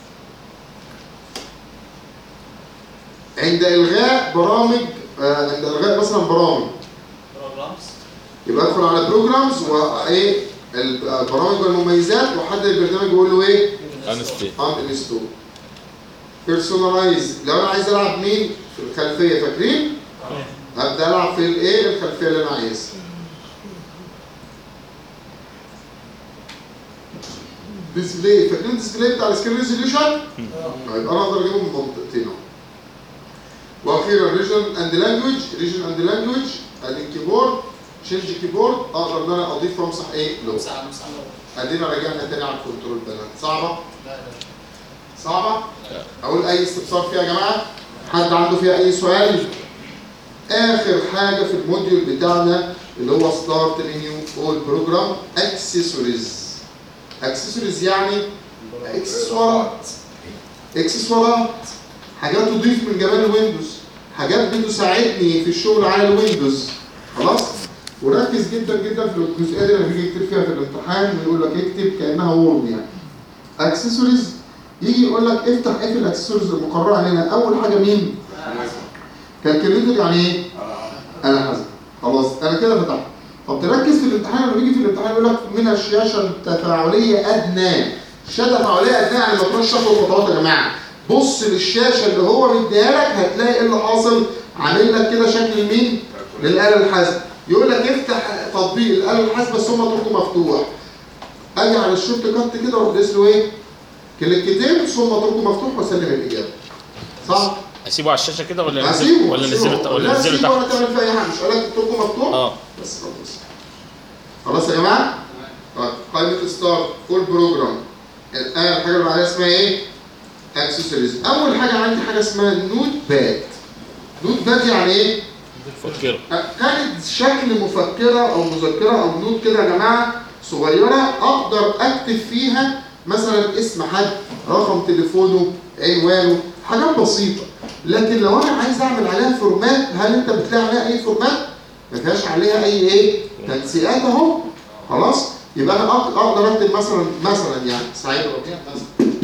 عند الغاء برامج آه، عند الغاء مثلا برامج يبقى ادخل على بروجرامز وايه البرامج والمميزات واحدد البرنامج واقول له ايه انستي ان انستول بيرسونلايز لو انا عايز العب مين في الخلفيه فاكرين هبدا العب في الايه الخلفيه اللي انا عايزها ديسبلاي فاكرين الديسبلاي بتاع السكرين ريزوليوشن يبقى انا اقدر اجيبه من منطقتين اهو واخيرا ريجن اند لانجوج ريجن اند لانجوج ادي كيبورد تشينج كيبورد اقدر ان انا اضيف وامسح ايه لو ادينا رجعنا تاني على الكنترول بانل صعبه صعبه اقول اي استفسار فيها يا جماعه حد عنده فيها اي سؤال اخر حاجه في الموديول بتاعنا اللي هو ستارت منيو اول بروجرام اكسسوارز اكسسوارز يعني اكسسوارات اكسسوارات حاجات تضيف من جمال الويندوز حاجات بتساعدني في الشغل على الويندوز خلاص وركز جدا جدا في الجزئيه دي لما بيجي يكتب فيها في الامتحان ويقول لك اكتب كانها وورد يعني اكسسوارز يجي يقول لك افتح ايه في الاكسسوارز المقرره علينا اول حاجه مين كالكوليتر يعني ايه انا حاسب خلاص انا كده فتحت طب تركز في الامتحان لما بيجي في الامتحان يقول لك منها الشاشه التفاعليه ادنى الشاشه التفاعليه ادنى يعني ما تروحش تاخد خطوات يا جماعه بص للشاشه اللي هو مديها لك هتلاقي ايه اللي حاصل عامل لك كده شكل مين للاله الحاسبه يقول لك افتح تطبيق الاله الحاسبه ثم تركه مفتوح اجي على الشورت كات كده واروح دايس له ايه كليكتين ثم تركه مفتوح واسلم الاجابه صح اسيبه على الشاشه كده ولا هسيبه نزله ولا هسيبه. نزله ولا لا نزله سيبه ولا تحت تعمل فيه اي حاجه مش قال لك تركه مفتوح اه بس خلاص خلاص يا جماعه طيب قائمه ستارت فول بروجرام الان الحاجه اللي عليها اسمها ايه اكسسوارز اول حاجه عندي حاجه اسمها نوت باد نوت باد يعني ايه فكره كانت شكل مفكره او مذكره او نوت كده يا جماعه صغيره اقدر اكتب فيها مثلا اسم حد رقم تليفونه عنوانه حاجات بسيطه لكن لو انا عايز اعمل عليها فورمات هل انت بتلاقي عليها اي فورمات ما فيهاش عليها اي ايه تنسيقات اهو خلاص يبقى انا أق- اقدر اكتب مثلا مثلا يعني سعيد ربيع مثلا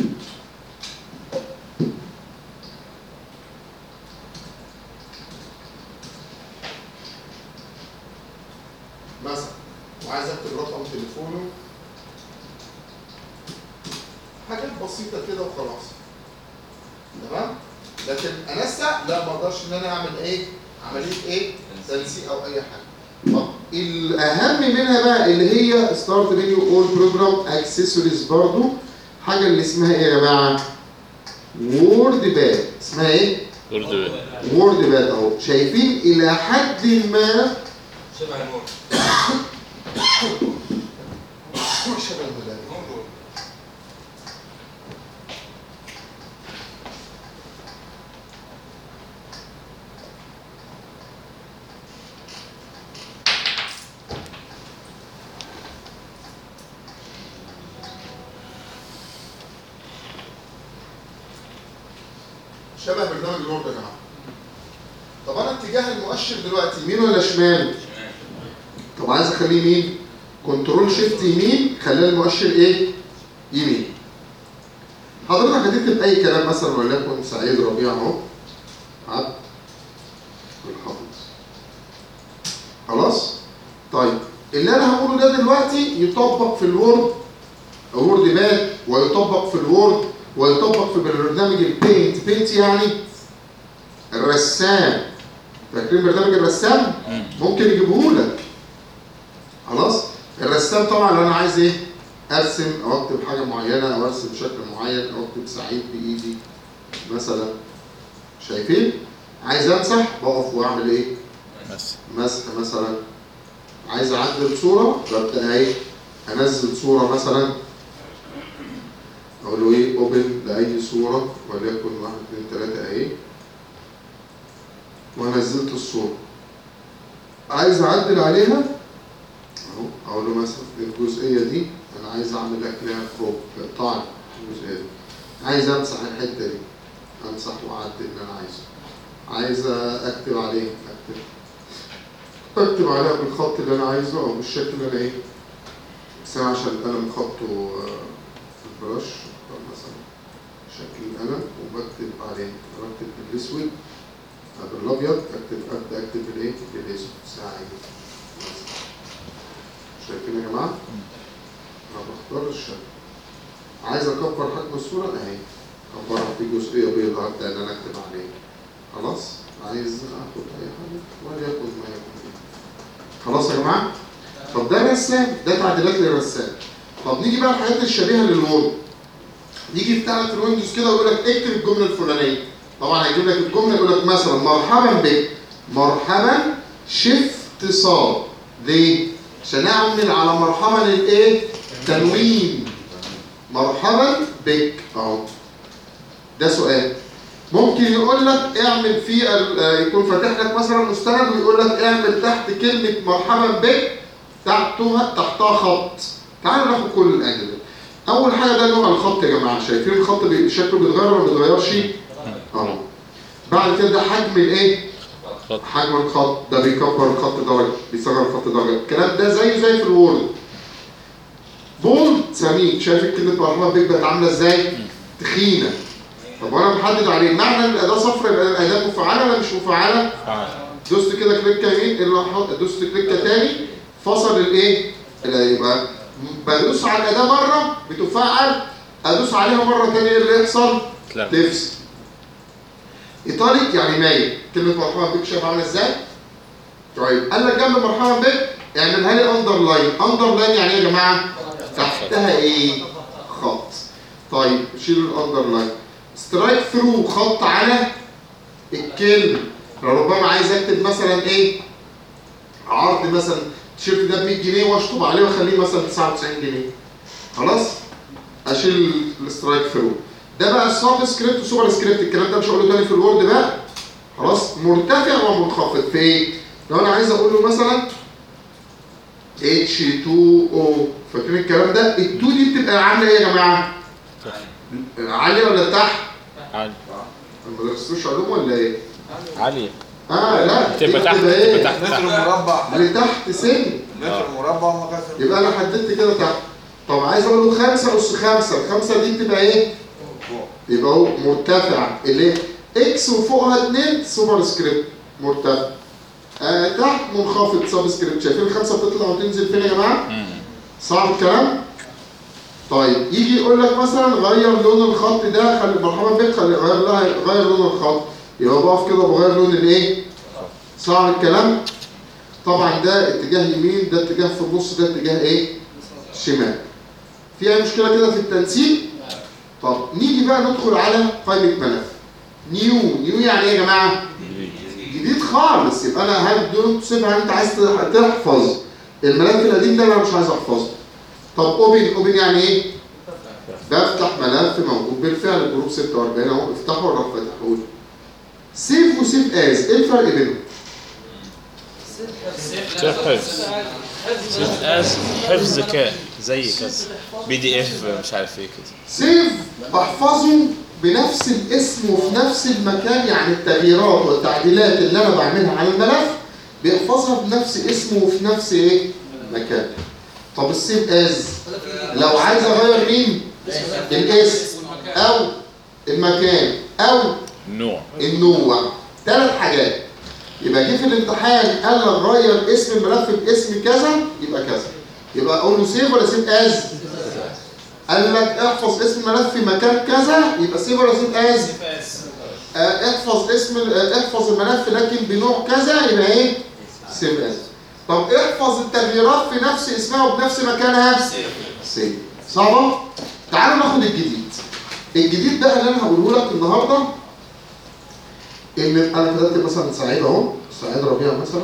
مثلا وعايز اكتب رقم تليفونه حاجات بسيطه كده وخلاص تمام لكن انسق لا ما اقدرش ان انا اعمل ايه عمليه ايه تنسيق او اي حاجه طب الاهم منها بقى اللي هي ستارت منيو اول بروجرام اكسسوارز برضو حاجه اللي اسمها ايه يا جماعه وورد باد اسمها ايه برضه وورد باد اهو شايفين الى حد ما شبه النور شبه المدرب. شبه برنامج الوورد يا جماعه طب انا اتجاه المؤشر دلوقتي يمين ولا شمال طب عايز اخليه يمين كنترول شيفت يمين خلي المؤشر ايه يمين حضرتك هتكتب اي كلام مثلا وليكن سعيد ربيع اهو عبد الحافظ خلاص طيب اللي انا هقوله ده دلوقتي يطبق في الوورد وورد باد ويطبق في الوورد ويطبق في برنامج البينت بينت يعني الرسام فاكرين برنامج الرسام ممكن يجيبه لك خلاص الرسام طبعا لو انا عايز ايه ارسم او اكتب حاجه معينه او ارسم شكل معين او اكتب سعيد بايدي مثلا شايفين عايز امسح بقف واعمل ايه بس مسح مثلا عايز اعدل صوره ببدا ايه انزل صوره مثلا اقول له ايه اوبن لاي صوره وليكن واحد اثنين ثلاثه اهي ونزلت الصوره عايز اعدل عليها اهو اقول له مثلا الجزئيه دي انا عايز اعمل لك لها كروب اقطع الجزئيه دي عايز امسح الحته دي امسح واعدل اللي انا عايزه عايز اكتب عليه اكتب اكتب عليها بالخط اللي انا عايزه او بالشكل اللي انا ايه بس انا عشان القلم خطه آه، في البرش اختار مثلا شكل القلم وبكتب عليه بكتب بالاسود آه، بالابيض اكتب ابدا اكتب بالايه بالاسود ساعه مثلا شايفين يا جماعه انا بختار الشكل عايز اكبر حجم الصوره اهي اكبرها في جزئيه بيضاء ابدا ان انا اكتب عليه خلاص عايز اخد اي حاجه وليكن ما يكون خلاص يا جماعه طب ده رسام ده تعديلات للرسام طب نيجي بقى الحاجات الشبيهه للوورد يجي يفتح لك الويندوز كده ويقول لك اكتب الجمله الفلانيه طبعا هيجيب لك الجمله يقول لك مثلا مرحبا بك مرحبا شفت صاد ليه؟ عشان اعمل على مرحبا الايه؟ تنوين مرحبا بك اهو ده سؤال ممكن يقول لك اعمل في ال- آه، يكون فاتح لك مثلا مستند ويقول لك اعمل تحت كلمه مرحبا بك تحتها تحتها خط تعالوا ناخد كل الاجزاء اول حاجه ده نوع الخط يا جماعه شايفين الخط بي- شكله بيتغير ولا ما بيتغيرش اهو بعد كده ده حجم الايه خط. حجم الخط ده بيكبر الخط درجه بيصغر الخط درجه الكلام ده زيه زي في الوورد بولد سميك شايف كلمه مرحبا بك بقت عامله ازاي تخينه طب وانا محدد عليه معنى ان الاداه صفر يبقى الاداه مفعله ولا مش مفعله فعل دوست كده كليكه يمين اللي حط دوست كليكه تاني فصل الايه اللي يبقى بدوس على الاداه مره بتفعل ادوس عليها مره تانية ايه اللي يحصل تلغي تفصل ايطالي يعني مايل كلمه مرحبا بك شايف عامله ازاي طيب قال لك جنب مرحبا بك اعملها لي اندر لاين اندر لاين يعني ايه يا جماعه تحتها ايه خط طيب شيل الاندر لاين سترايك ثرو خط على الكلمه ربما عايز اكتب مثلا ايه عرض مثلا التيشيرت ده ب 100 جنيه واشطب عليه واخليه مثلا 99 جنيه خلاص اشيل السترايك ثرو ده بقى السب سكريبت وسوبر سكريبت الكلام ده مش هقوله تاني في الوورد بقى خلاص مرتفع ومنخفض في ايه؟ لو انا عايز اقول له مثلا H2O فاكرين الكلام ده؟ ال 2 دي بتبقى عامله ايه يا جماعه؟ عاليه ولا تحت؟ عالي ما درستوش علوم ولا ايه؟ عالية اه لا دي تبقى تحت بتبقى تبقى ايه؟ تحت متر تحت مربع اللي تحت سن متر مربع مقاسم يبقى انا حددت كده تحت طب عايز اقول له 5 اس 5 الخمسه دي بتبقى ايه؟ فوق يبقى هو مرتفع اللي اكس وفوقها 2 سوبر سكريبت مرتفع آه تحت منخفض سب سكريبت شايفين الخمسه بتطلع وتنزل فين يا جماعه؟ مم. صعب الكلام؟ طيب يجي يقول لك مثلا غير لون الخط ده خلي مرحبا بك خلي غير لها غير لون الخط يبقى بقف كده بغير لون الايه؟ صعب الكلام؟ طبعا ده اتجاه يمين ده اتجاه في النص ده اتجاه ايه؟ شمال. في اي مشكله كده في التنسيق؟ طب نيجي بقى ندخل على قائمه ملف. نيو نيو يعني ايه يا جماعه؟ جديد خالص يبقى انا هل دون تسيبها انت عايز تحفظ الملف القديم ده انا مش عايز احفظه طب اوبن اوبن يعني ايه؟ بفتح ملف موجود بالفعل جروب 46 اهو افتحه وراح فاتحه لي سيف وسيف از ايه الفرق بينهم؟ شوف حفظ حفظ حفظ كان زي كذا بي دي اف مش عارف ايه كده سيف بحفظه بنفس الاسم وفي نفس المكان يعني التغييرات والتعديلات اللي انا بعملها على الملف بيحفظها بنفس اسمه وفي نفس ايه مكان طب السيف از لو عايز اغير مين الاسم او المكان او نوع النوع ثلاث حاجات يبقى جه في الامتحان قال لك غير اسم الملف باسم كذا يبقى كذا يبقى اقول له سيف ولا سيف از قال لك احفظ اسم الملف في مكان كذا يبقى سيف ولا سيف از آه، احفظ اسم ال- آه، احفظ الملف لكن بنوع كذا يبقى ايه سيف از طب احفظ التغييرات في نفس اسمها وبنفس مكانها سيف صعبه تعالوا ناخد الجديد الجديد بقى اللي انا هقوله لك النهارده ان انا كتبت مثلا سعيد اهو سعيد ربيع مثلا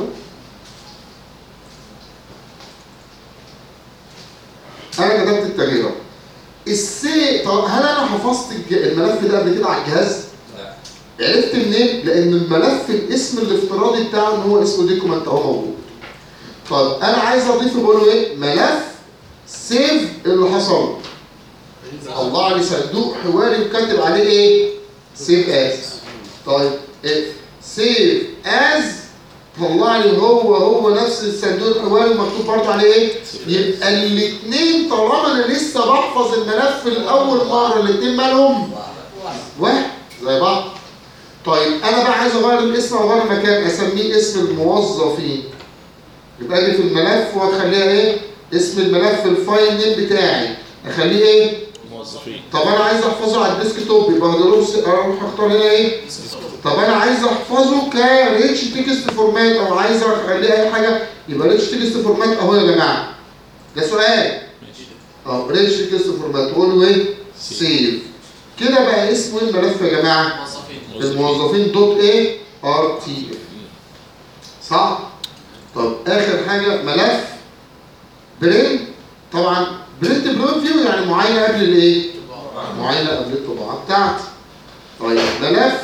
انا كتبت التغييرات السي طب هل انا حفظت الج- الملف ده قبل كده على الجهاز؟ لا عرفت منين؟ لان الملف الاسم الافتراضي بتاعه ان هو اسمه ديكومنت اهو موجود. طب انا عايز اضيفه بقول له ايه؟ ملف سيف اللي حصل. طلع لي صندوق حواري وكاتب عليه ايه؟ سيف از. طيب سيف از طلع لي هو هو نفس الصندوق الحواري ومكتوب برضه عليه ايه؟ يبقى الاثنين طالما انا لسه بحفظ الملف لاول مره الاثنين مالهم؟ واحد زي بعض طيب انا بقى عايز اغير الاسم او اغير المكان اسميه اسم الموظفين يبقى اجي في الملف واخليها ايه اسم الملف الفايل نيم بتاعي اخليه ايه موظفين طب انا عايز احفظه على الديسك توب يبقى هدوس اروح اختار هنا ايه طب انا عايز احفظه كريتش تكست فورمات او عايز اخليه اي حاجه يبقى ريتش تكست فورمات اهو يا جماعه ده سؤال ماشي اه ريتش تكست فورمات تقول له ايه سيف كده بقى اسمه ايه الملف يا جماعه موظفين الموظفين دوت ايه ار تي اف صح طب اخر حاجه ملف برنت طبعا برنت بريفيو يعني معاينه قبل الايه معاينه قبل الطباعه بتاعتي طيب ملف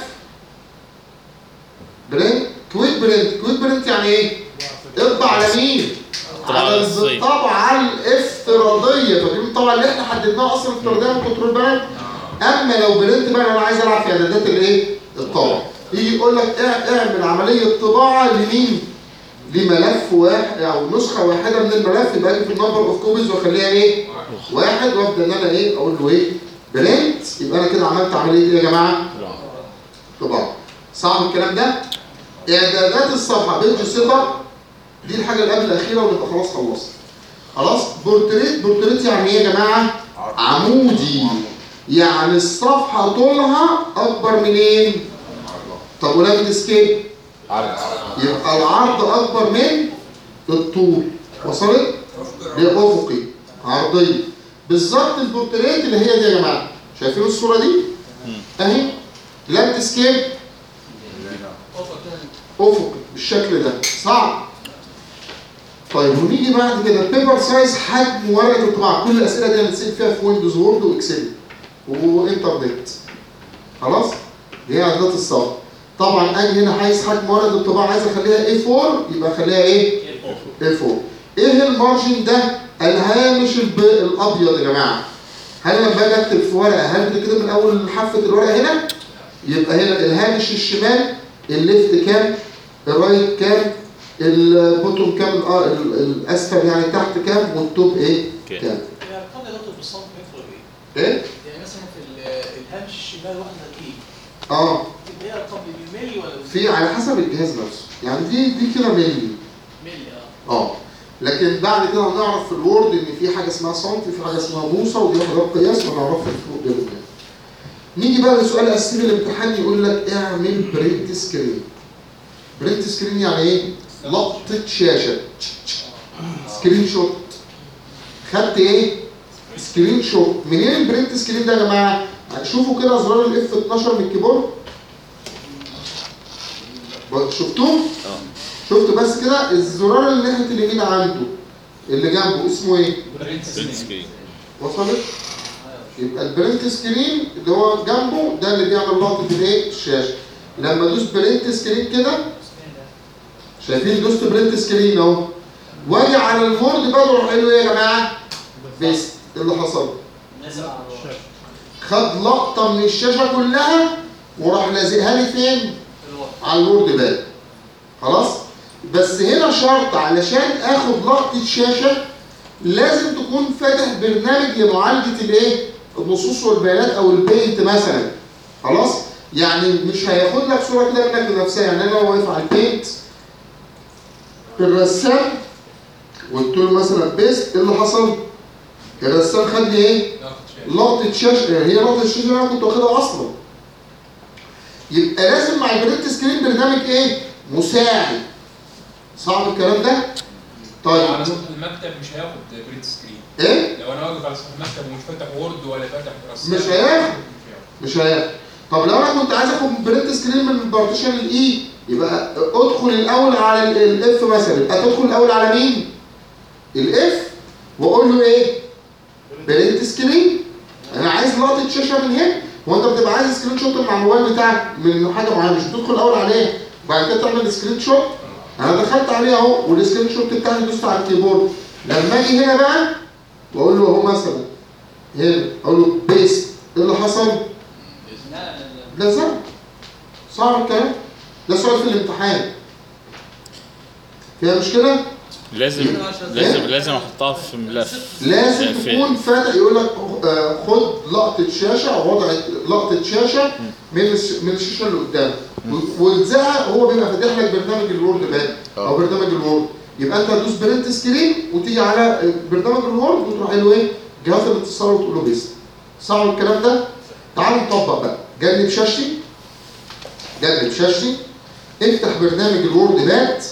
برنت كويك برنت كويك برنت يعني ايه اطبع على مين طبعا على الصين. الطبعه الافتراضيه فاكرين الطبعه اللي احنا حددناها اصلا افتراضيه من كنترول بلد اما لو برنت بقى انا عايز العب في اعدادات الايه الطبع يجي يقول لك اع- اعمل عمليه طباعه لمين لملف واحد او نسخه واحده من الملف يبقى اجي في النمبر اوف كوبيز واخليها ايه واحد وابدا ان انا ايه اقول له ايه برنت يبقى انا كده عملت عمليه ايه يا جماعه طباعه صعب الكلام ده اعدادات الصفحه بيج سيت اب دي الحاجه اللي قبل الاخيره ونبقى خلاص خلصنا خلاص بورتريت بورتريت يعني ايه يا جماعه عمودي يعني الصفحة طولها أكبر منين؟ طب ولاد اسكيب عرض يبقى العرض أكبر من الطول وصلت؟ دي أفقي عرضية بالظبط البورتريت اللي هي دي يا جماعة شايفين الصورة دي؟ أهي لاند سكيب أفقي بالشكل ده صعب طيب ونيجي بعد كده البيبر سايز حجم ورقة الطباعة كل الأسئلة دي هنسأل فيها في ويندوز وورد وإكسل وانترنت خلاص دي هي اعدادات الصف طبعا اجي هنا عايز حجم ورقه الطباعه عايز اخليها A4 يبقى اخليها ايه A4 ايه المارجن ده الهامش الب... الابيض يا جماعه هل لما باجي اكتب في ورقه هل كده من اول حافه الورقه هنا يبقى هنا الهامش الشمال الليفت كام الرايت كام البوتوم كام الأ- ال- الاسفل يعني تحت كام والتوب ايه كام. كام يعني قد يدخل بالصمت يفرق ايه؟ ايه يعني مثلا في ال- الهامش الشمال واحده ايه؟ اه اللي هي الارقام دي بالملي ولا في على حسب الجهاز نفسه يعني دي دي كده ملي بالملي اه اه لكن بعد كده هنعرف في الوورد ان في حاجه اسمها سنتي في حاجه اسمها بوصه ودي حاجات قياس وهنعرفها في الفروق بينهم يعني. نيجي بقى لسؤال اساسي الامتحان يقول لك اعمل برنت سكرين برنت سكرين يعني ايه؟ لقطه شاشه سكرين شوت خدت ايه؟ سكرين شوت منين البرنت سكرين ده يا جماعه؟ شوفوا كده زرار الاف 12 من الكيبورد شفتوه؟ شفت بس كده الزرار اللي ناحيه اليمين عنده اللي جنبه اسمه ايه؟ برنت سكرين وصلت؟ يبقى البرنت سكرين اللي هو جنبه ده اللي بيعمل لقطه الايه؟ الشاشه. لما ادوس برنت سكرين كده شايفين دوست برنت سكرين اهو. واجي على البورد بقى بروح قايل له ايه يا جماعه؟ بيست ايه اللي حصل؟ نزل على الوضع. خد لقطه من الشاشه كلها وراح لازقها لي فين؟ الوضع. على الوورد باد خلاص بس هنا شرط علشان اخد لقطه شاشه لازم تكون فاتح برنامج لمعالجه الايه النصوص والبيانات او البينت مثلا خلاص يعني مش هياخد لك صوره كده منك لنفسها يعني انا لو واقف على البينت الرسام وقلت له مثلا بيست ايه اللي حصل الرسام خد لي ايه لقطه شاشه هي لقطه الشاشه اللي انا كنت واخدها اصلا يبقى لازم مع البرنت سكرين برنامج ايه؟ مساعد صعب الكلام ده؟ طيب على سطح المكتب مش هياخد بريد سكرين ايه؟ لو انا واقف على سطح المكتب ومش فاتح وورد ولا فاتح رسام مش هياخد. مش هياخد طب لو انا كنت عايز اخد برنت سكرين من البارتيشن الاي يبقى ادخل الاول على الاف مثلا يبقى تدخل الاول على مين؟ الاف واقول له ايه؟ برنت سكرين انا عايز لقطه شاشه من هنا هو انت بتبقى عايز سكرين شوت مع الموبايل بتاعك من حاجه معينه مش بتدخل الاول عليه وبعد كده تعمل سكرين شوت انا دخلت عليه اهو والسكرين شوت بتاعي دوست على الكيبورد لما اجي هنا بقى واقول له اهو مثلا هنا اقول له بيست ايه اللي حصل؟ ده سهل صعب الكلام ده سؤال في الامتحان فيها مشكله؟ لازم لازم لازم احطها في ملف لازم في- تكون فاتح يقول لك آه، خد لقطه شاشه او وضع لقطه شاشه من الش- من الشاشه اللي قدامك و- والزقها هو بيبقى فاتح لك برنامج الوورد باد او برنامج الوورد يبقى انت تدوس برنت سكرين وتيجي على برنامج الوورد وتروح قايل له ايه جهاز الاتصال وتقول له بيست صعب الكلام ده تعالوا نطبق بقى جنب شاشتي جنب شاشتي افتح برنامج الوورد باد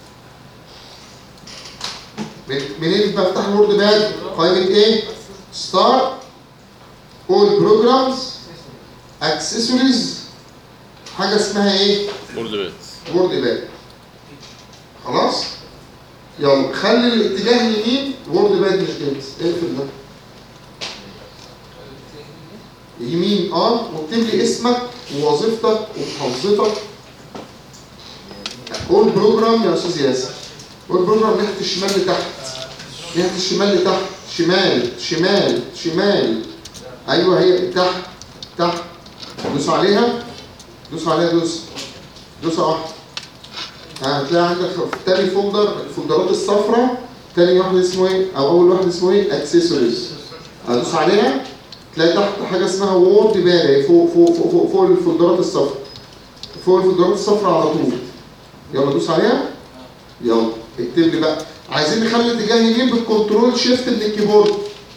من منين بفتح الوورد باد قائمه ايه ستار اول بروجرامز اكسسوارز حاجه اسمها ايه وورد بيت وورد باد خلاص يلا خلي الاتجاه يمين وورد باد مش جنس اقفل ده يمين اه واكتب لي اسمك ووظيفتك ومحافظتك قول بروجرام يا استاذ ياسر قول بروجرام ناحيه الشمال لتحت ناحيه الشمال لتحت شمال شمال شمال ايوه هي تحت تحت دوس عليها دوس عليها دوس دوسه واحده ها، هتلاقي عندك في تاني فولدر الفولدرات الصفراء تاني واحد اسمه ايه او اول واحد اسمه ايه اكسسوارز هدوس عليها تلاقي تحت حاجه اسمها وورد باد اهي فوق فوق فوق فوق, فوق الفولدرات الصفراء فوق الفولدرات الصفراء على طول يلا دوس عليها يلا اكتب لي بقى عايزين نخلي الاتجاه يمين بالكنترول شيفت من الكيبورد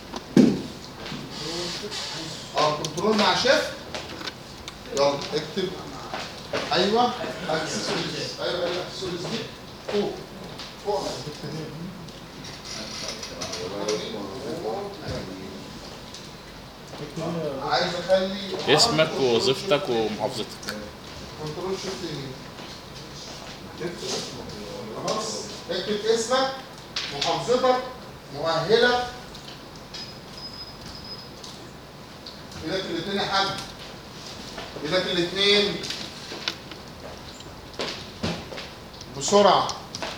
اه كنترول مع شيفت يلا اكتب ايوه اكسسوارز ايوه ايوه اكسسوارز دي فوق فوق عايز اخلي اسمك ووظيفتك ومحافظتك كنترول شيفت يمين خلاص اكتب اسمك محافظتك مؤهلك ايدك الاثنين يا حاج ايدك الاثنين بسرعة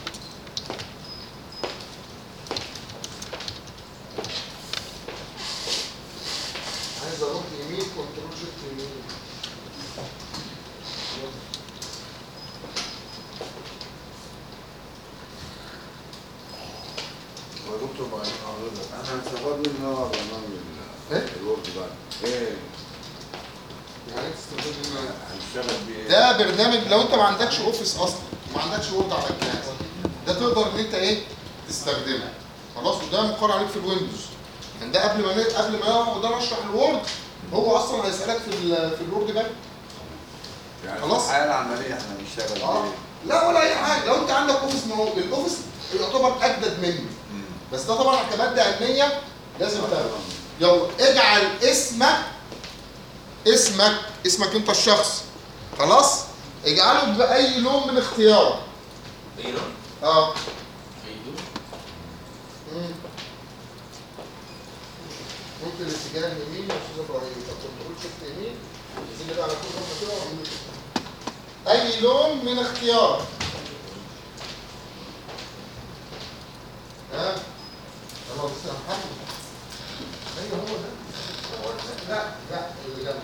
عايز اروح يمين كنترول شيفت يمين يا دكتور بعد حضرتك انا هستفاد من النهارده من إيه؟ الورد بقى ايه يعني تستفيد منه هنشتغل بيه ايه؟ ده برنامج لو انت ما عندكش اوفيس اصلا ما عندكش وورد على الجهاز ده تقدر ان انت ايه تستخدمه خلاص وده مقر عليك في الويندوز يعني ده قبل ما ن- قبل ما اقعد انا اشرح الوورد هو اصلا هيسالك في ال في الوورد ده يعني خلاص. الحياه العمليه احنا بنشتغل اه بيه لا ولا اي حاجه لو انت عندك اوفيس ما هو الاوفيس يعتبر اجدد منه مم. بس ده طبعا كماده علميه لازم تعرف يلا اجعل اسمك اسمك اسمك انت الشخص خلاص اجعله باي لون من اختيارك ايه لون؟ اه ايه لون؟ مم. ممكن الاتجاه اليمين يا استاذ ابراهيم طب كنترول شيفت يمين انزل لي على كل خطوه كده واعمل لي كده. اي لون من اختيارك ها خلاص يا محمد لا لا اللي جنبه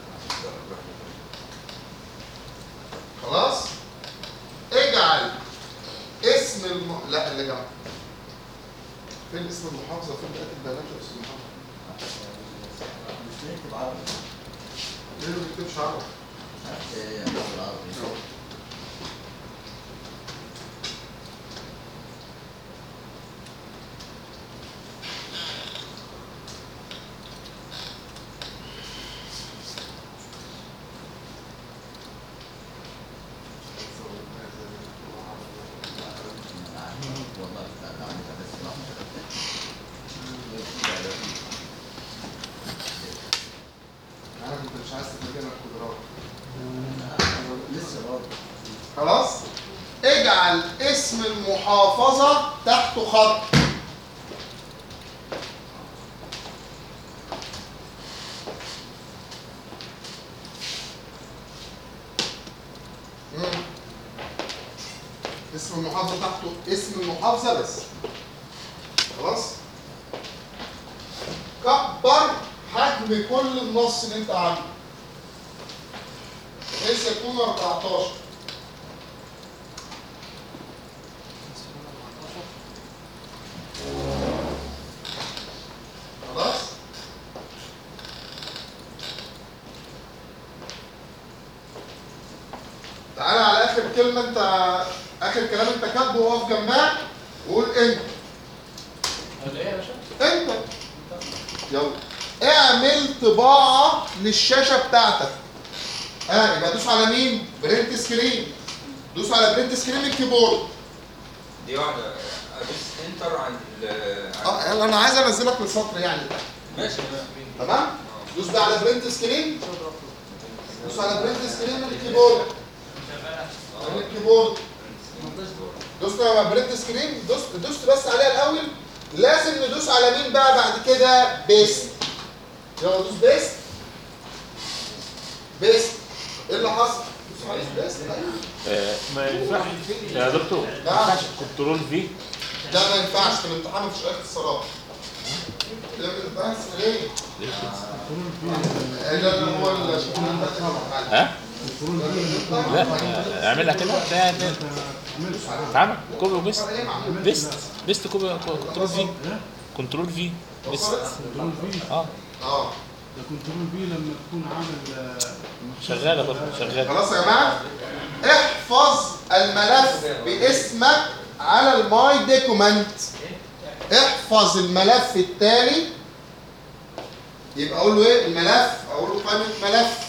خلاص اجعل اسم الم... لا اللي جنبه فين اسم المحافظه فين بقيه البيانات يا استاذ محمد مش بيكتب عربي ليه ما بيكتبش عربي عرفت ايه العربي والله لا تعمل بس ما انا كنت مش عايز تفكرنا القدرات لسه برضه خلاص اجعل اسم المحافظة تحته خط مم. اسم المحافظة تحته اسم المحافظة بس خلاص كبر حجم كل النص اللي انت عامله بحيث يكون 14 خلاص تعالى على اخر كلمه انت اخر كلام انت كاتبه وقف جنبها وقول انت ولا ايه يا باشا؟ انت يلا اعمل طباعه للشاشه بتاعتك اه يبقى دوس على مين برنت سكرين دوس على برنت سكرين الكيبورد دي واحدة ادوس انتر عند ال اه يلا انا عايز انزلك للسطر يعني ماشي تمام دوس بقى على برنت سكرين دوس على برنت سكرين من الكيبورد من الكيبورد دوسنا على برنت سكرين دوس دوست بس عليها الاول لازم ندوس على مين بقى بعد كده بيست يلا دوس بيست بيست ايه اللي حصل؟ دوس على بيست أيوة. آه، ما ينفعش يا دكتور ما نعم. ينفعش كنترول في ده ما ينفعش في الامتحان مفيش اي اتصالات ده ما ينفعش ليه؟ الا اللي هو ال- ها؟ لا آه، اعملها كده ده ده اتعمل كوبي وبيست بيست بيست كوبي كنترول في كنترول في بيست كنترول في اه اه ده كنترول في لما تكون عامل آه، شغاله برضه شغاله خلاص يا جماعه احفظ الملف باسمك على الماي دوكيومنت احفظ الملف التالي يبقى اقول له ايه الملف اقول له قائمه ملف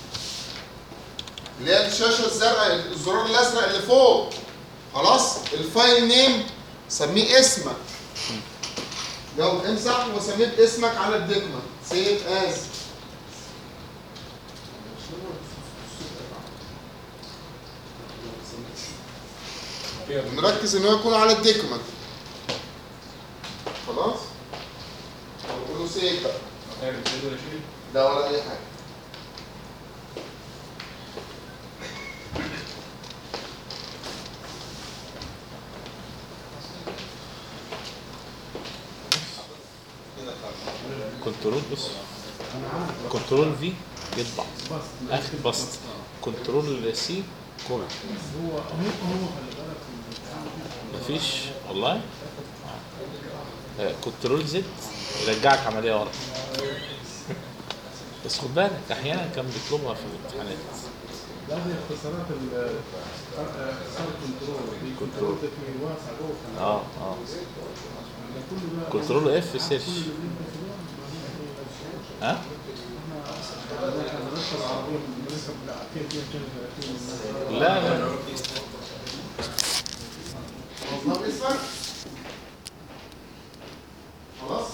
اللي هي الشاشه الزرقاء الزرار الازرق اللي فوق خلاص الفايل نيم سميه اسمك يلا امسح وسميه باسمك على الدوكيومنت سيف از نركز ان هو يكون على الدوكيومنت خلاص نقول له سيف بقى هيعمل كده ولا شيء؟ ده ولا اي حاجه كنترول بص كنترول في يطبع اخر بسط كنترول سي كوبي هو هو هو خلي بالك في الامتحان مفيش والله آه، كنترول زد يرجعك عمليه ورا بس خد بالك احيانا كان بيطلبها في الامتحانات لا دي اختصارات ال آه، اختصار كنترول دي كنترول ده في واسع جوه كمان. اه اه ده كله ده كنترول اف سيرش كل اللي انت فيه ده ما فيش ها احنا احنا بنركب العربيه بنركب بالعافيه فيها كده 30 لا لا خلاص ده اسمك خلاص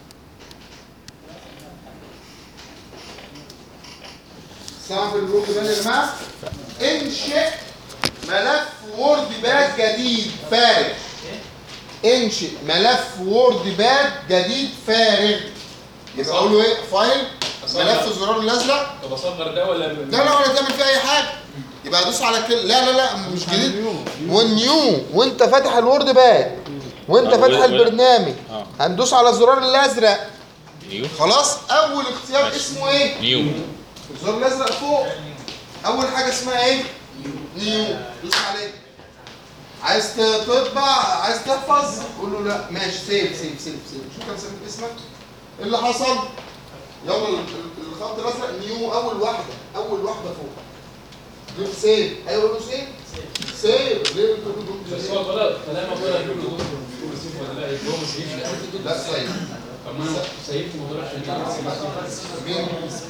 سامع في الجروب ده يا جماعه انشئ ملف وورد باد جديد فارغ انشئ ملف وورد باد جديد فارغ يبقى اقول له ايه فايل ملف الزرار الازرق طب اصغر ده ولا لا لا ولا تعمل فيه اي حاجه يبقى ادوس على كل لا لا لا مش جديد والنيو وانت فاتح الوورد باد وانت آه، فاتح ولا- البرنامج آه. هندوس على الزرار الازرق نيو خلاص اول اختيار ماشي. اسمه ايه نيو الزر الازرق فوق اول حاجه اسمها ايه نيو دوس عليه عايز تطبع عايز تحفظ قول له لا ماشي سيف سيف سيف سيف شوف كان سميت اسمك ايه اللي حصل يلا ال- ال- الخط الازرق نيو اول واحده اول واحده فوق دوس سيف ايوه قول له سيف سيف ليه بتقول له بس دوس هو طلع كلامك ولا يقول له دكتور بيقول سيف ولا لا يبقى هو ما سيفش لا سيف طب ما انا سيفت ما طلعش مين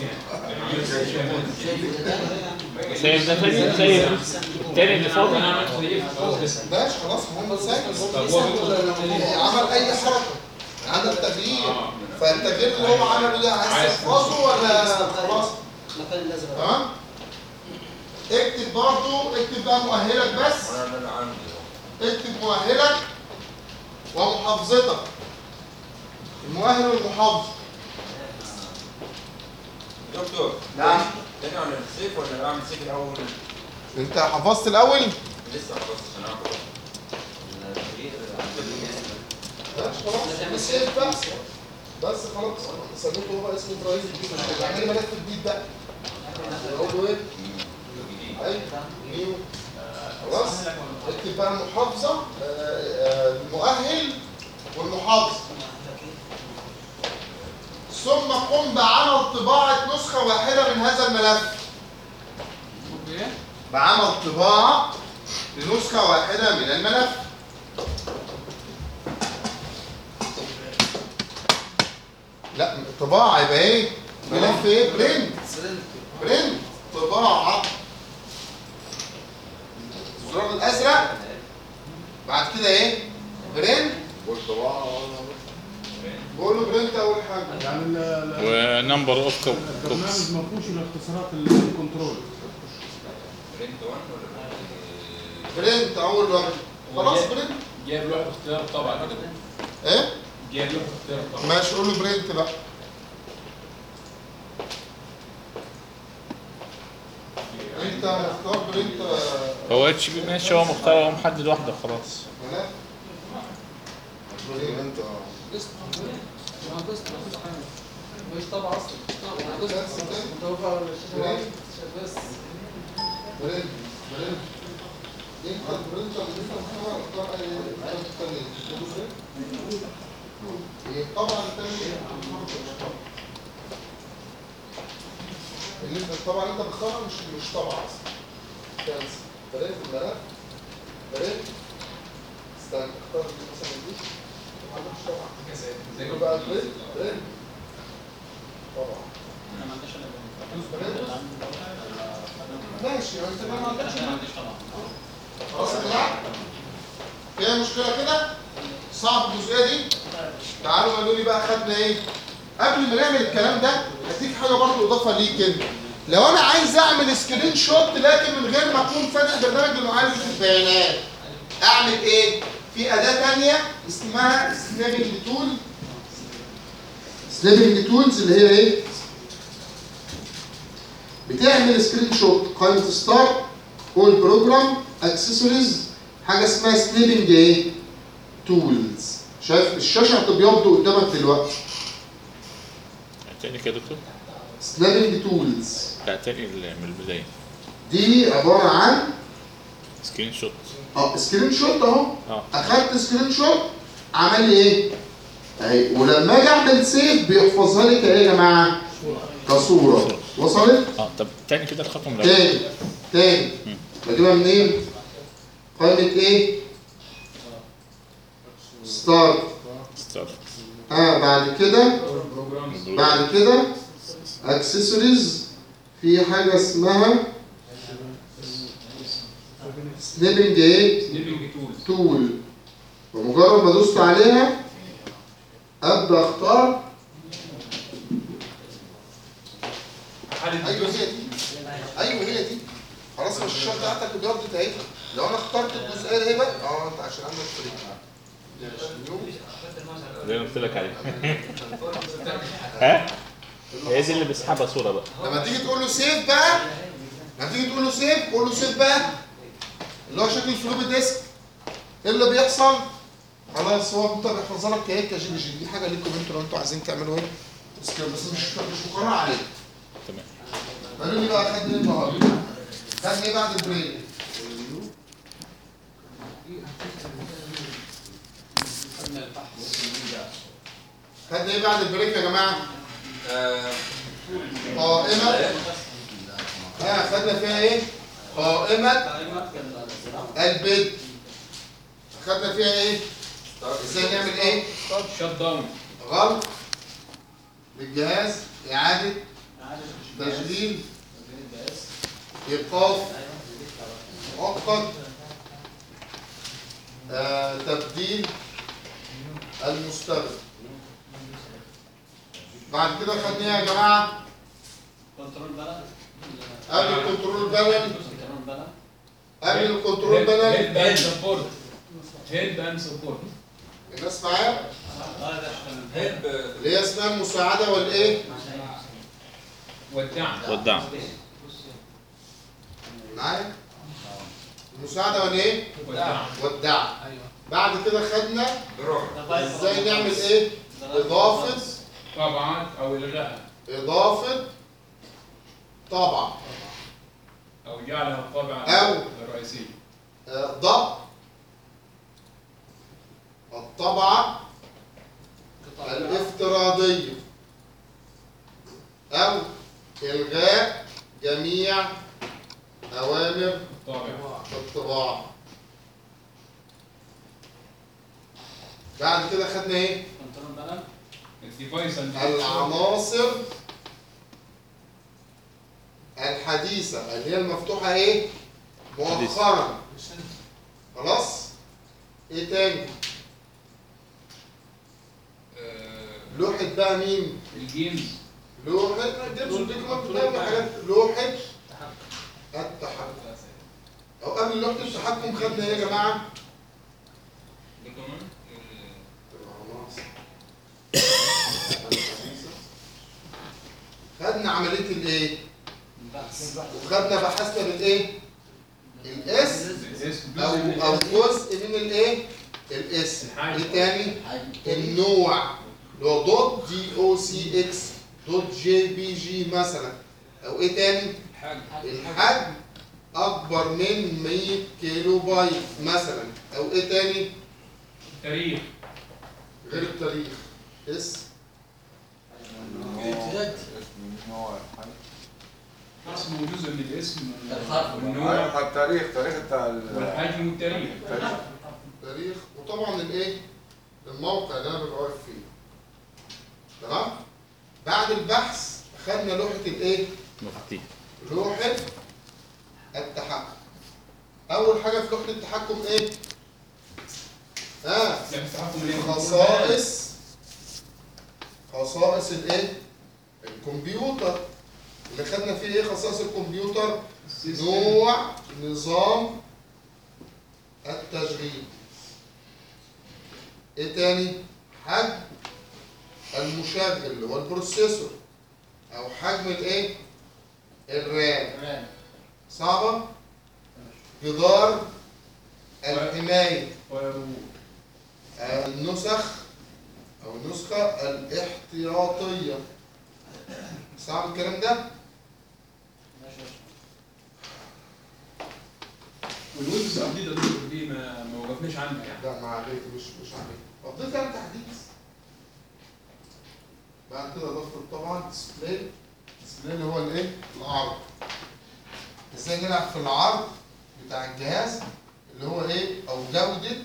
سايب ده تاني سايب التاني اللي فاضي انا عملت سيفت خلاص بس ماشي خلاص هو ساكت طب هو بيقول عمل اي حركه عمل تغيير فالتغيير اللي هو عمله ده عايز تحفظه ولا خلاص المكان الازرق تمام اكتب برضو اكتب بقى مؤهلك بس انا اللي انا عندي اكتب مؤهلك ومحافظتك المؤهل والمحافظ دكتور نعم. تاني على السيف ولا اعمل سيف الاول؟ انت حفظت الاول لسه خلاص عشان اعرف ماشي خلاص بس سيف بقى بس خلاص سميته هو بقى اسمه ابراهيم الجديد اعمل ملف جديد بقى اقول له ايه ايوه نيو خلاص اكتب بقى المحافظه آه، آه، المؤهل والمحافظ ثم قم بعمل طباعة نسخة واحدة من هذا الملف بعمل طباعة لنسخة واحدة من الملف لا طباعة يبقى ايه؟ ملف ايه؟ برنت برنت طباعة الزرار الأزرق بعد كده ايه؟ برنت والطباعة بقول له برنت أول حاجة يعني ال- ال- ونمبر اوف كوبس البرنامج ما فيهوش الاختصارات الكنترول برنت 1 ولا برنت أول واحد خلاص برنت جايب له اختيار طبعا كده ايه؟ جايب له اختيار طبعا ماشي قول له برنت بقى انت مختار برنت آه، هو اتش بي ماشي هو مختار هو محدد واحده خلاص ملف انت مش طبعا اصلا بس كده. متوقع ولا الشاشه بس برنت برنت انت البرنت اللي انت مختار اختار اي برنت تاني تقول له برنت إيه، طبعا التاني اللي انت طبعا انت بتختارها مش مش طبعا اصلا كانسل برنت الملف برنت استنى اختار دي مثلا دي ما عندكش طبعا يبقى بقى برنت برنت طبعا برنت ماشي انت ما عندكش خلاص يا جماعه فيها مشكله كده صعب الجزئيه دي تعالوا قالوا لي بقى خدنا ايه قبل ما نعمل الكلام ده هديك حاجه برضو اضافه ليك انت لو انا عايز اعمل سكرين شوت لكن من غير ما اكون فاتح برنامج لمعالجه البيانات اعمل ايه في اداه ثانيه اسمها سنابنج تول سنابنج تولز اللي هي ايه بتعمل سكرين شوت قائمه ستارت اول بروجرام اكسسوارز حاجه اسمها سنابنج ايه تولز شايف الشاشه هتبيض قدامك دلوقتي تاني كده يا دكتور سنابنج تولز لا تاني ال- من البدايه دي عباره عن سكرين شوت اه سكرين شوت اهو اه اخدت سكرين شوت عمل لي ايه اهي ولما اجي اعمل سيف بيحفظها لي كايه يا جماعه كصوره وصلت اه طب تاني كده الخطوه من الاول تاني تاني بجيبها منين قائمه ايه ستارت ستارت اه بعد كده بروجرام بعد كده اكسسوارز في حاجه اسمها سنيبنج ايه سنيبنج تولز تول ومجرد ما دوست عليها ابدا اختار حاله ايوه هي دي ايوه هي دي خلاص مش الشرط بتاعتك اتجدت اهي لو انا اخترت الجزئيه دي بقى اه انت عشان عندك فريق زي ما قلت لك عليه ها هي دي اللي بيسحبها صوره بقى لما تيجي تقول له سيف بقى لما تيجي تقول له سيف قول له سيف بقى اللي هو شكل فلوب الديسك ايه اللي بيحصل خلاص هو انت بيحفظها لك كايه كجي بي جي دي حاجه ليكم انتوا لو انتوا عايزين تعملوا ايه سكيل بس مش مش مقرر عليه تمام قالوا لي بقى خدني ايه النهارده خدني ايه بعد البريك خدنا ايه بعد البريك يا جماعه آه، قائمه ها خدنا فيها ايه قائمه البيت خدنا فيها ايه ازاي نعمل ايه شت داون غلق للجهاز اعاده تشغيل ايقاف مؤقت آه، تبديل المستخدم بعد كده خدنا ايه يا جماعه كنترول بلد قبل الكنترول بانل كنترول بلد قبل الكنترول بانل هيلب اند سبورت هيلب اند سبورت الناس معايا اه ده عشان هيلب اللي هي اسمها المساعده والايه والدعم والدعم معايا المساعده والايه والدعم والدعم بعد كده خدنا بروح ازاي نعمل ايه اضافه طبعا او الغائها اضافه طبعا او جعلها الطابع أو. الرئيسي آه، ضبط الطبعه الافتراضيه او الغاء جميع اوامر الطابع الطباعه بعد كده خدنا ايه كنترول بلد الديفايس اند العناصر الحديثة اللي هي المفتوحة ايه؟ مؤخرا خلاص؟ ايه تاني؟ لوحة بقى مين؟ الجيمز لوحة جبسوا دي كمان حاجات لوحة التحكم أو قبل لوحة التحكم خدنا ايه يا جماعة؟ العناصر الحديثة. خدنا عملية الايه؟ وخدنا بحثنا بالايه؟ الاس الاسم او جزء من او الاسم. جزء من الايه؟ الاسم الحاجة. ايه تاني؟ حجم النوع اللي هو دوت دي او سي اكس دوت جي بي جي مثلا او ايه تاني؟ الحجم اكبر من 100 كيلو بايت مثلا او ايه تاني؟ تاريخ غير التاريخ اسم امتداد اسم نوع الحاجة اسمه جزء من الاسم الحرف. والنوع أيوة، التاريخ تاريخ بتاع ال- والحجم والتاريخ التاريخ تاريخ وطبعا الايه؟ الموقع اللي انا ببقى واقف فيه تمام؟ بعد البحث خدنا لوحة الايه؟ مفاتيح لوحة التحكم أول حاجة في لوحة التحكم إيه؟ ها لعبة التحكم اللي هي خصائص خصائص الإيه؟ الكمبيوتر اللي خدنا فيه إيه خصائص الكمبيوتر؟ السيستم. نوع نظام التشغيل إيه تاني؟ حجم المشغل اللي هو البروسيسور أو حجم الإيه؟ الرام صعبة جدار الحماية فايرول. النسخ أو النسخة الاحتياطية صعب الكلام ده؟ والويندوز ابديت ابديت دي ما ما وقفناش عنها يعني لا ما عليك مش مش عليك قضيت أنا تحديث بعد كده ضفت طبعا ديسبلاي ديسبلاي اللي هو الايه؟ العرض ازاي نلعب في العرض بتاع الجهاز اللي هو ايه؟ أو جودة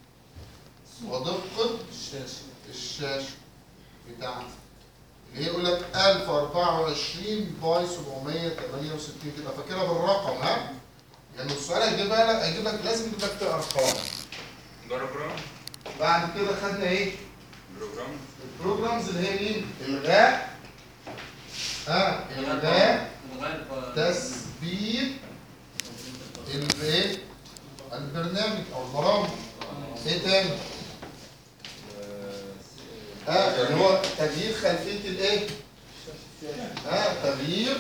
ودقة الشاشه الشاشة بتاعتي اللي هي يقول لك 1024 باي 768 كده فاكرها بالرقم ها؟ يعني السؤال هيجيبها لك هيجيب لك لازم يجيب لك ارقام بروجرام بعد كده خدنا ايه؟ بروجرام البروجرامز اللي هي مين؟ الغاء ها الغاء الغاء تثبيت الايه؟ البرنامج او البرامج ايه تاني؟ ها اللي هو تغيير خلفيه الايه؟ ها تغيير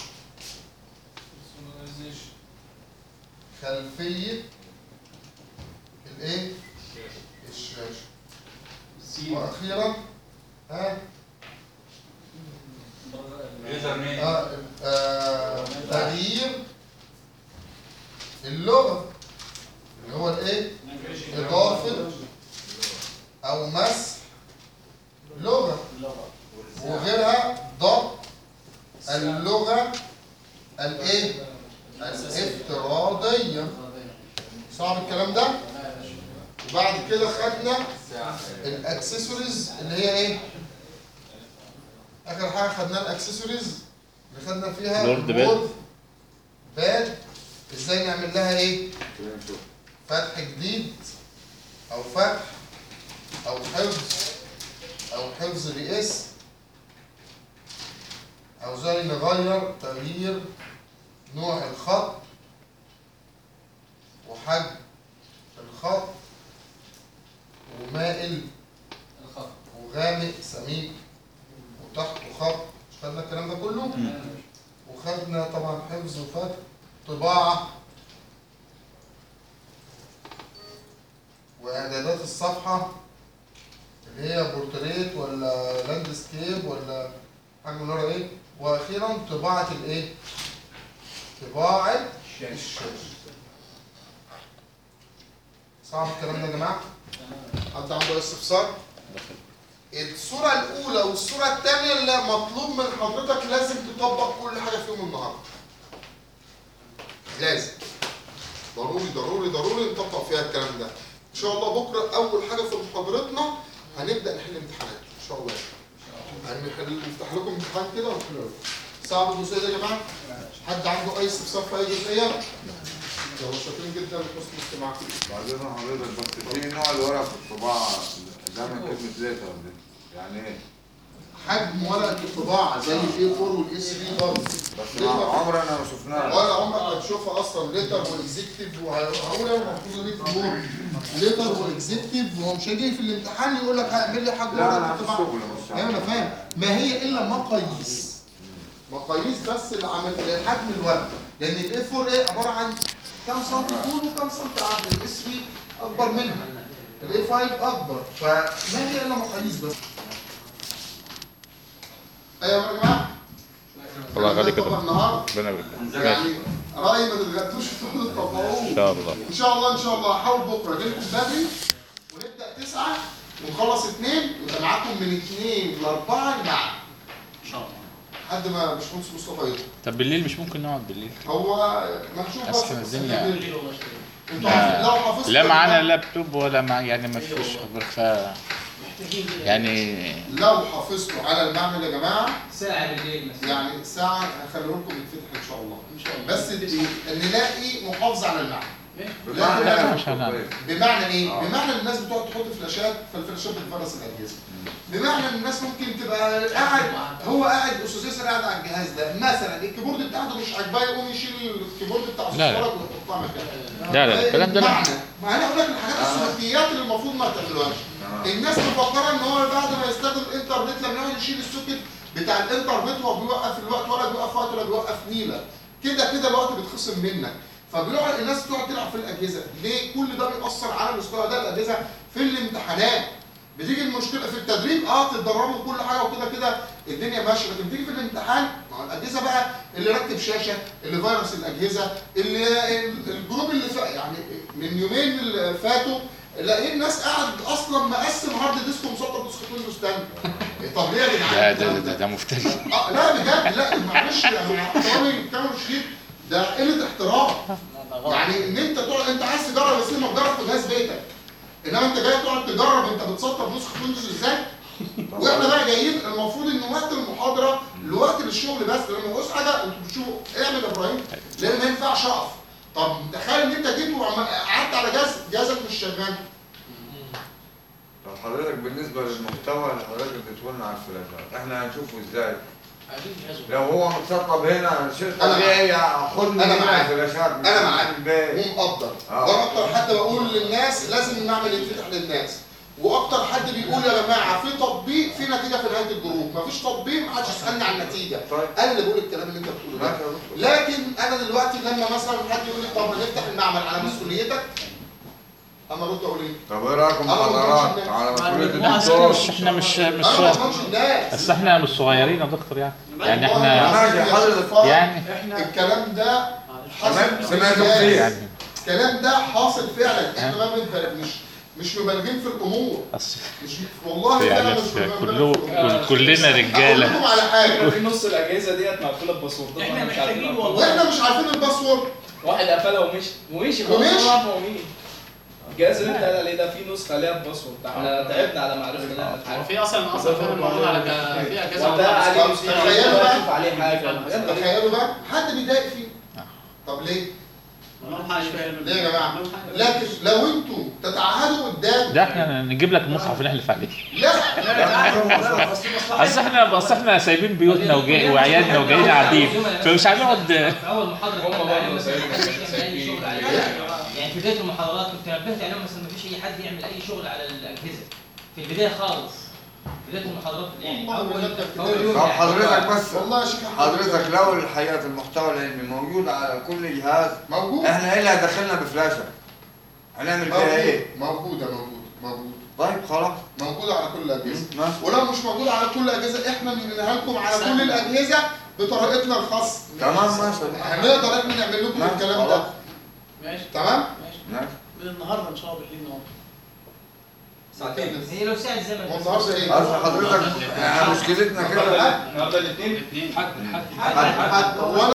خلفيه الايه؟ الشاشه سي واخيرا ها يوزر نيم آه، آه، تغيير اللغة اللي هو الايه؟ إضافة أو مسح لغة وغيرها ضبط اللغة الايه؟ الافتراضية صعب الكلام ده؟ وبعد كده خدنا الاكسسوارز اللي هي ايه؟ اخر حاجه خدناها الاكسسوارز اللي خدنا فيها لورد باد. لورد باد ازاي نعمل لها ايه؟ فتح جديد او فتح او حفظ او حفظ باسم او زي نغير تغيير نوع الخط وحجم الخط ومائل الخط وغامق سميك وتحته خط مش خدنا الكلام ده كله وخدنا طبعا حفظ وفتح طباعة واعدادات الصفحة اللي هي بورتريت ولا لاندسكيب ولا حاجة من ورا ايه واخيرا طباعة الايه طباعة الشاشة صعب الكلام ده يا جماعة حد عنده استفسار الصورة الأولى والصورة الثانية اللي مطلوب من حضرتك لازم تطبق كل حاجة فيهم النهاردة. لازم. ضروري ضروري ضروري نطبق فيها الكلام ده. إن شاء الله بكرة أول حاجة في محاضرتنا هنبدأ نحل امتحانات إن شاء الله. هنحل نفتح لكم امتحان كده ونحله. صعب الجزئية دي يا جماعة؟ حد عنده أي استفسار في أي جزئية؟ يلا شاكرين جدا لحسن استماعكم. بعدين حضرتك بس في نوع الورق في الطباعة ده من كلمة ليتر دي يعني ايه؟ حجم ورقة الطباعة زي الاي 4 والاس 3 برضه. بس ما عمرنا ما شفناها ولا عمرك هتشوفها اصلا ليتر واكزيكتيف وهقول انا المفروض ليه في النور ليتر واكزيكتيف وهو مش هيجي في الامتحان يقول لك هعمل لي حاجه لا ورقة انا في الطباعة. الشغل مش ايوه انا فاهم ما هي الا مقاييس مقاييس بس اللي عمل حجم الورق لان الاي 4 ايه عباره عن كام سم طول وكام سم عرض الاس 3 اكبر منها الاي 5 اكبر فما هي الا مقاييس بس ايوه يا جماعه الله يخليك يا طبعا دكتور. النهارده ربنا يبارك فيك. يعني ماشي رايي ما تتغدوش تقعدوا تطبقوه ان شاء الله ان شاء الله ان شاء الله هحاول بكره اجي لكم بدري ونبدا تسعه ونخلص اثنين ويبقى معاكم من اثنين لاربعه الميعاد ان شاء الله لحد ما باشمهندس مصطفى يجي طب بالليل مش ممكن نقعد بالليل هو ما نشوف بس أسخن الدنيا. بالليل والله اشتغل انتوا عارفين- لو حافظتوا لا معانا الكلام- لابتوب ولا مع يعني ما فيش خبر ف محتاجين كده يعني لو حافظتوا على المعمل يا جماعه ساعه بالليل مثلا يعني ساعه هخليه لكم يتفتح ان شاء الله ان شاء الله بس ت- نلاقي محافظه على المعمل بمعنى لا، انا مش هنعمل. بمعنى ايه؟ آه. بمعنى ان الناس بتقعد تحط فلاشات فالفلاشات بتفرس الاجهزه. بمعنى ان الناس ممكن تبقى قاعد هو قاعد استاذ ياسر قاعد على الجهاز ده مثلا الكيبورد بتاعته مش عاجباه يقوم يشيل الكيبورد بتاع لا، لا. الصوره ويحطها مكانه. لا لا الكلام ده لا معنى ما انا اقول لك الحاجات السلوكيات اللي المفروض ما تعملوهاش. الناس مفكره ان هو بعد ما يستخدم الانترنت لما يقعد يشيل السوكت بتاع الانترنت وهو بيوقف الوقت ولا بيوقف وقت ولا بيوقف نيله. كده كده الوقت بيتخصم منك. فبيقعد الناس تقعد تلعب في الاجهزه، ليه؟ كل ده بيأثر على مستوى اداء الاجهزه في الامتحانات. بتيجي المشكله في التدريب اه تتدربوا كل حاجه وكده كده الدنيا ماشيه لكن تيجي في الامتحان ما هو الاجهزه بقى اللي ركب شاشه اللي فيروس الاجهزه اللي الجروب اللي فا يعني من يومين اللي فاتوا لقيت ناس قاعد اصلا مقسم هارد ديسك ومسطب نسخه ويندوز تاني طب ليه يا لا جدعان؟ ده ده ده مفتري اه لا بجد لا معلش يعني مع احترامي كامل شديد ده قله احترام يعني ان انت تقعد انت عايز تجرب يا سيدي ما تجرب في جهاز بيتك انما انت جاي تقعد تجرب انت بتسطب نسخه ويندوز ازاي واحنا بقى جايين المفروض ان وقت المحاضره لوقت للشغل بس لما تعوز حاجه انتوا بتشوفوا اعمل يا ابراهيم لان ما ينفعش اقف طب تخيل ان انت جيت وقعدت على جهاز جهازك مش شغال طب حضرتك بالنسبة للمحتوى اللي حضرتك بتقولنا على الفلاشات احنا هنشوفه ازاي؟ عايزين جهاز لو هو متسطب هنا الشركة أنا دي معاك. هي خدني أنا هنا معاك. الفلاشات مش أنا من معاك. الباقي. ومقدر آه. ده اكتر حد بقول للناس لازم المعمل يتفتح للناس واكتر حد بيقول يا جماعه في تطبيق في نتيجه في نهايه الجروب مفيش تطبيق محدش يسالني عن النتيجه طيب. انا اللي بقول الكلام اللي انت بتقوله ده ماشي يا دكتور. لكن انا دلوقتي لما مثلا حد يقول لي طب هنفتح المعمل على مسؤوليتك انا ارد اقول ايه؟ طب ايه رايكم أنا ما محاضرات بضمنش على الناس. مسؤوليه ما الدكتور مش احنا مش مش انا ما بضمنش الناس بس احنا مش صغيرين يا دكتور يعني يعني والله احنا العظيم يا ماشي، حضرتك. شفار، يعني الكلام ده حصل سمعت- في سمعتوا الناس. كتير. يعني الكلام ده حاصل فعلا احنا ما بنبالغ- مش مش مبالغين في الامور أصل مش والله فعلا يعني مش مبالغين في كله الأمور. كل- كلنا اقول رجاله لكم على حاجه في نص الاجهزه ديت مقفوله بباسوردات احنا مش عارفين محتاجين نقفلها. والله. واحنا مش عارفين الباسورد واحد قفلها ومشي ومشي ومشي. خلاص هو عارف هو مين الجهاز اللي انت قال عليه ده فيه نسخه ليها بباسورد ده احنا تعبنا على ما عرفنا ان احنا هو نتعرف في اصلا اصلا فاهم الموضوع على ك- في اجهزه وده والله عليه طب مستوى تخيلوا بقى. اشوف عليه حاجه حاجات غريبة. تخيلوا بقى حد بيضايق فيه طب ليه؟ مش فاهم ليه يا جماعه؟ لكن لو انتوا تتعهدوا قدام ده احنا نجيب لك المصحف نحلف عليه لا اصل احنا اصل احنا سايبين بيوتنا وجاي وعيالنا وجايين قاعدين فمش هنقعد في اول محاضره هم كنت برضه عليهم مثلا سايبين- ما حدش يعمل اي سايبين. شغل عليها يعني في بدايه المحاضرات كنت نبهت عليهم مثلا ما فيش اي حد يعمل اي شغل على الاجهزه في البدايه خالص بدايه المحاضرات يعني والله اول بجد كده. اول يوم طب يعني. حضرتك بس والله يا شيخ أحمد حضرتك لو الحقيقة المحتوى العلمي موجود على كل جهاز موجود احنا ايه اللي هدخلنا بفلاشة؟ هنعمل فيها ايه؟ موجوده موجوده موجوده طيب خلاص موجوده على كل الاجهزه ماشي ولو مش موجوده على كل الاجهزه احنا ننقلها لكم على كل الاجهزه بطريقتنا الخاصه تمام ماشي هنقدر احنا نعمل لكم ماشي، الكلام ده خلاص. ماشي تمام ماشي من النهارده ان شاء الله بالليل نقعد ساعتين هي لو ساعه زمن بس. والنهارده ايه؟ اصل حضرتك احنا مشكلتنا كده النهارده الاثنين حد حد حد- حد- هو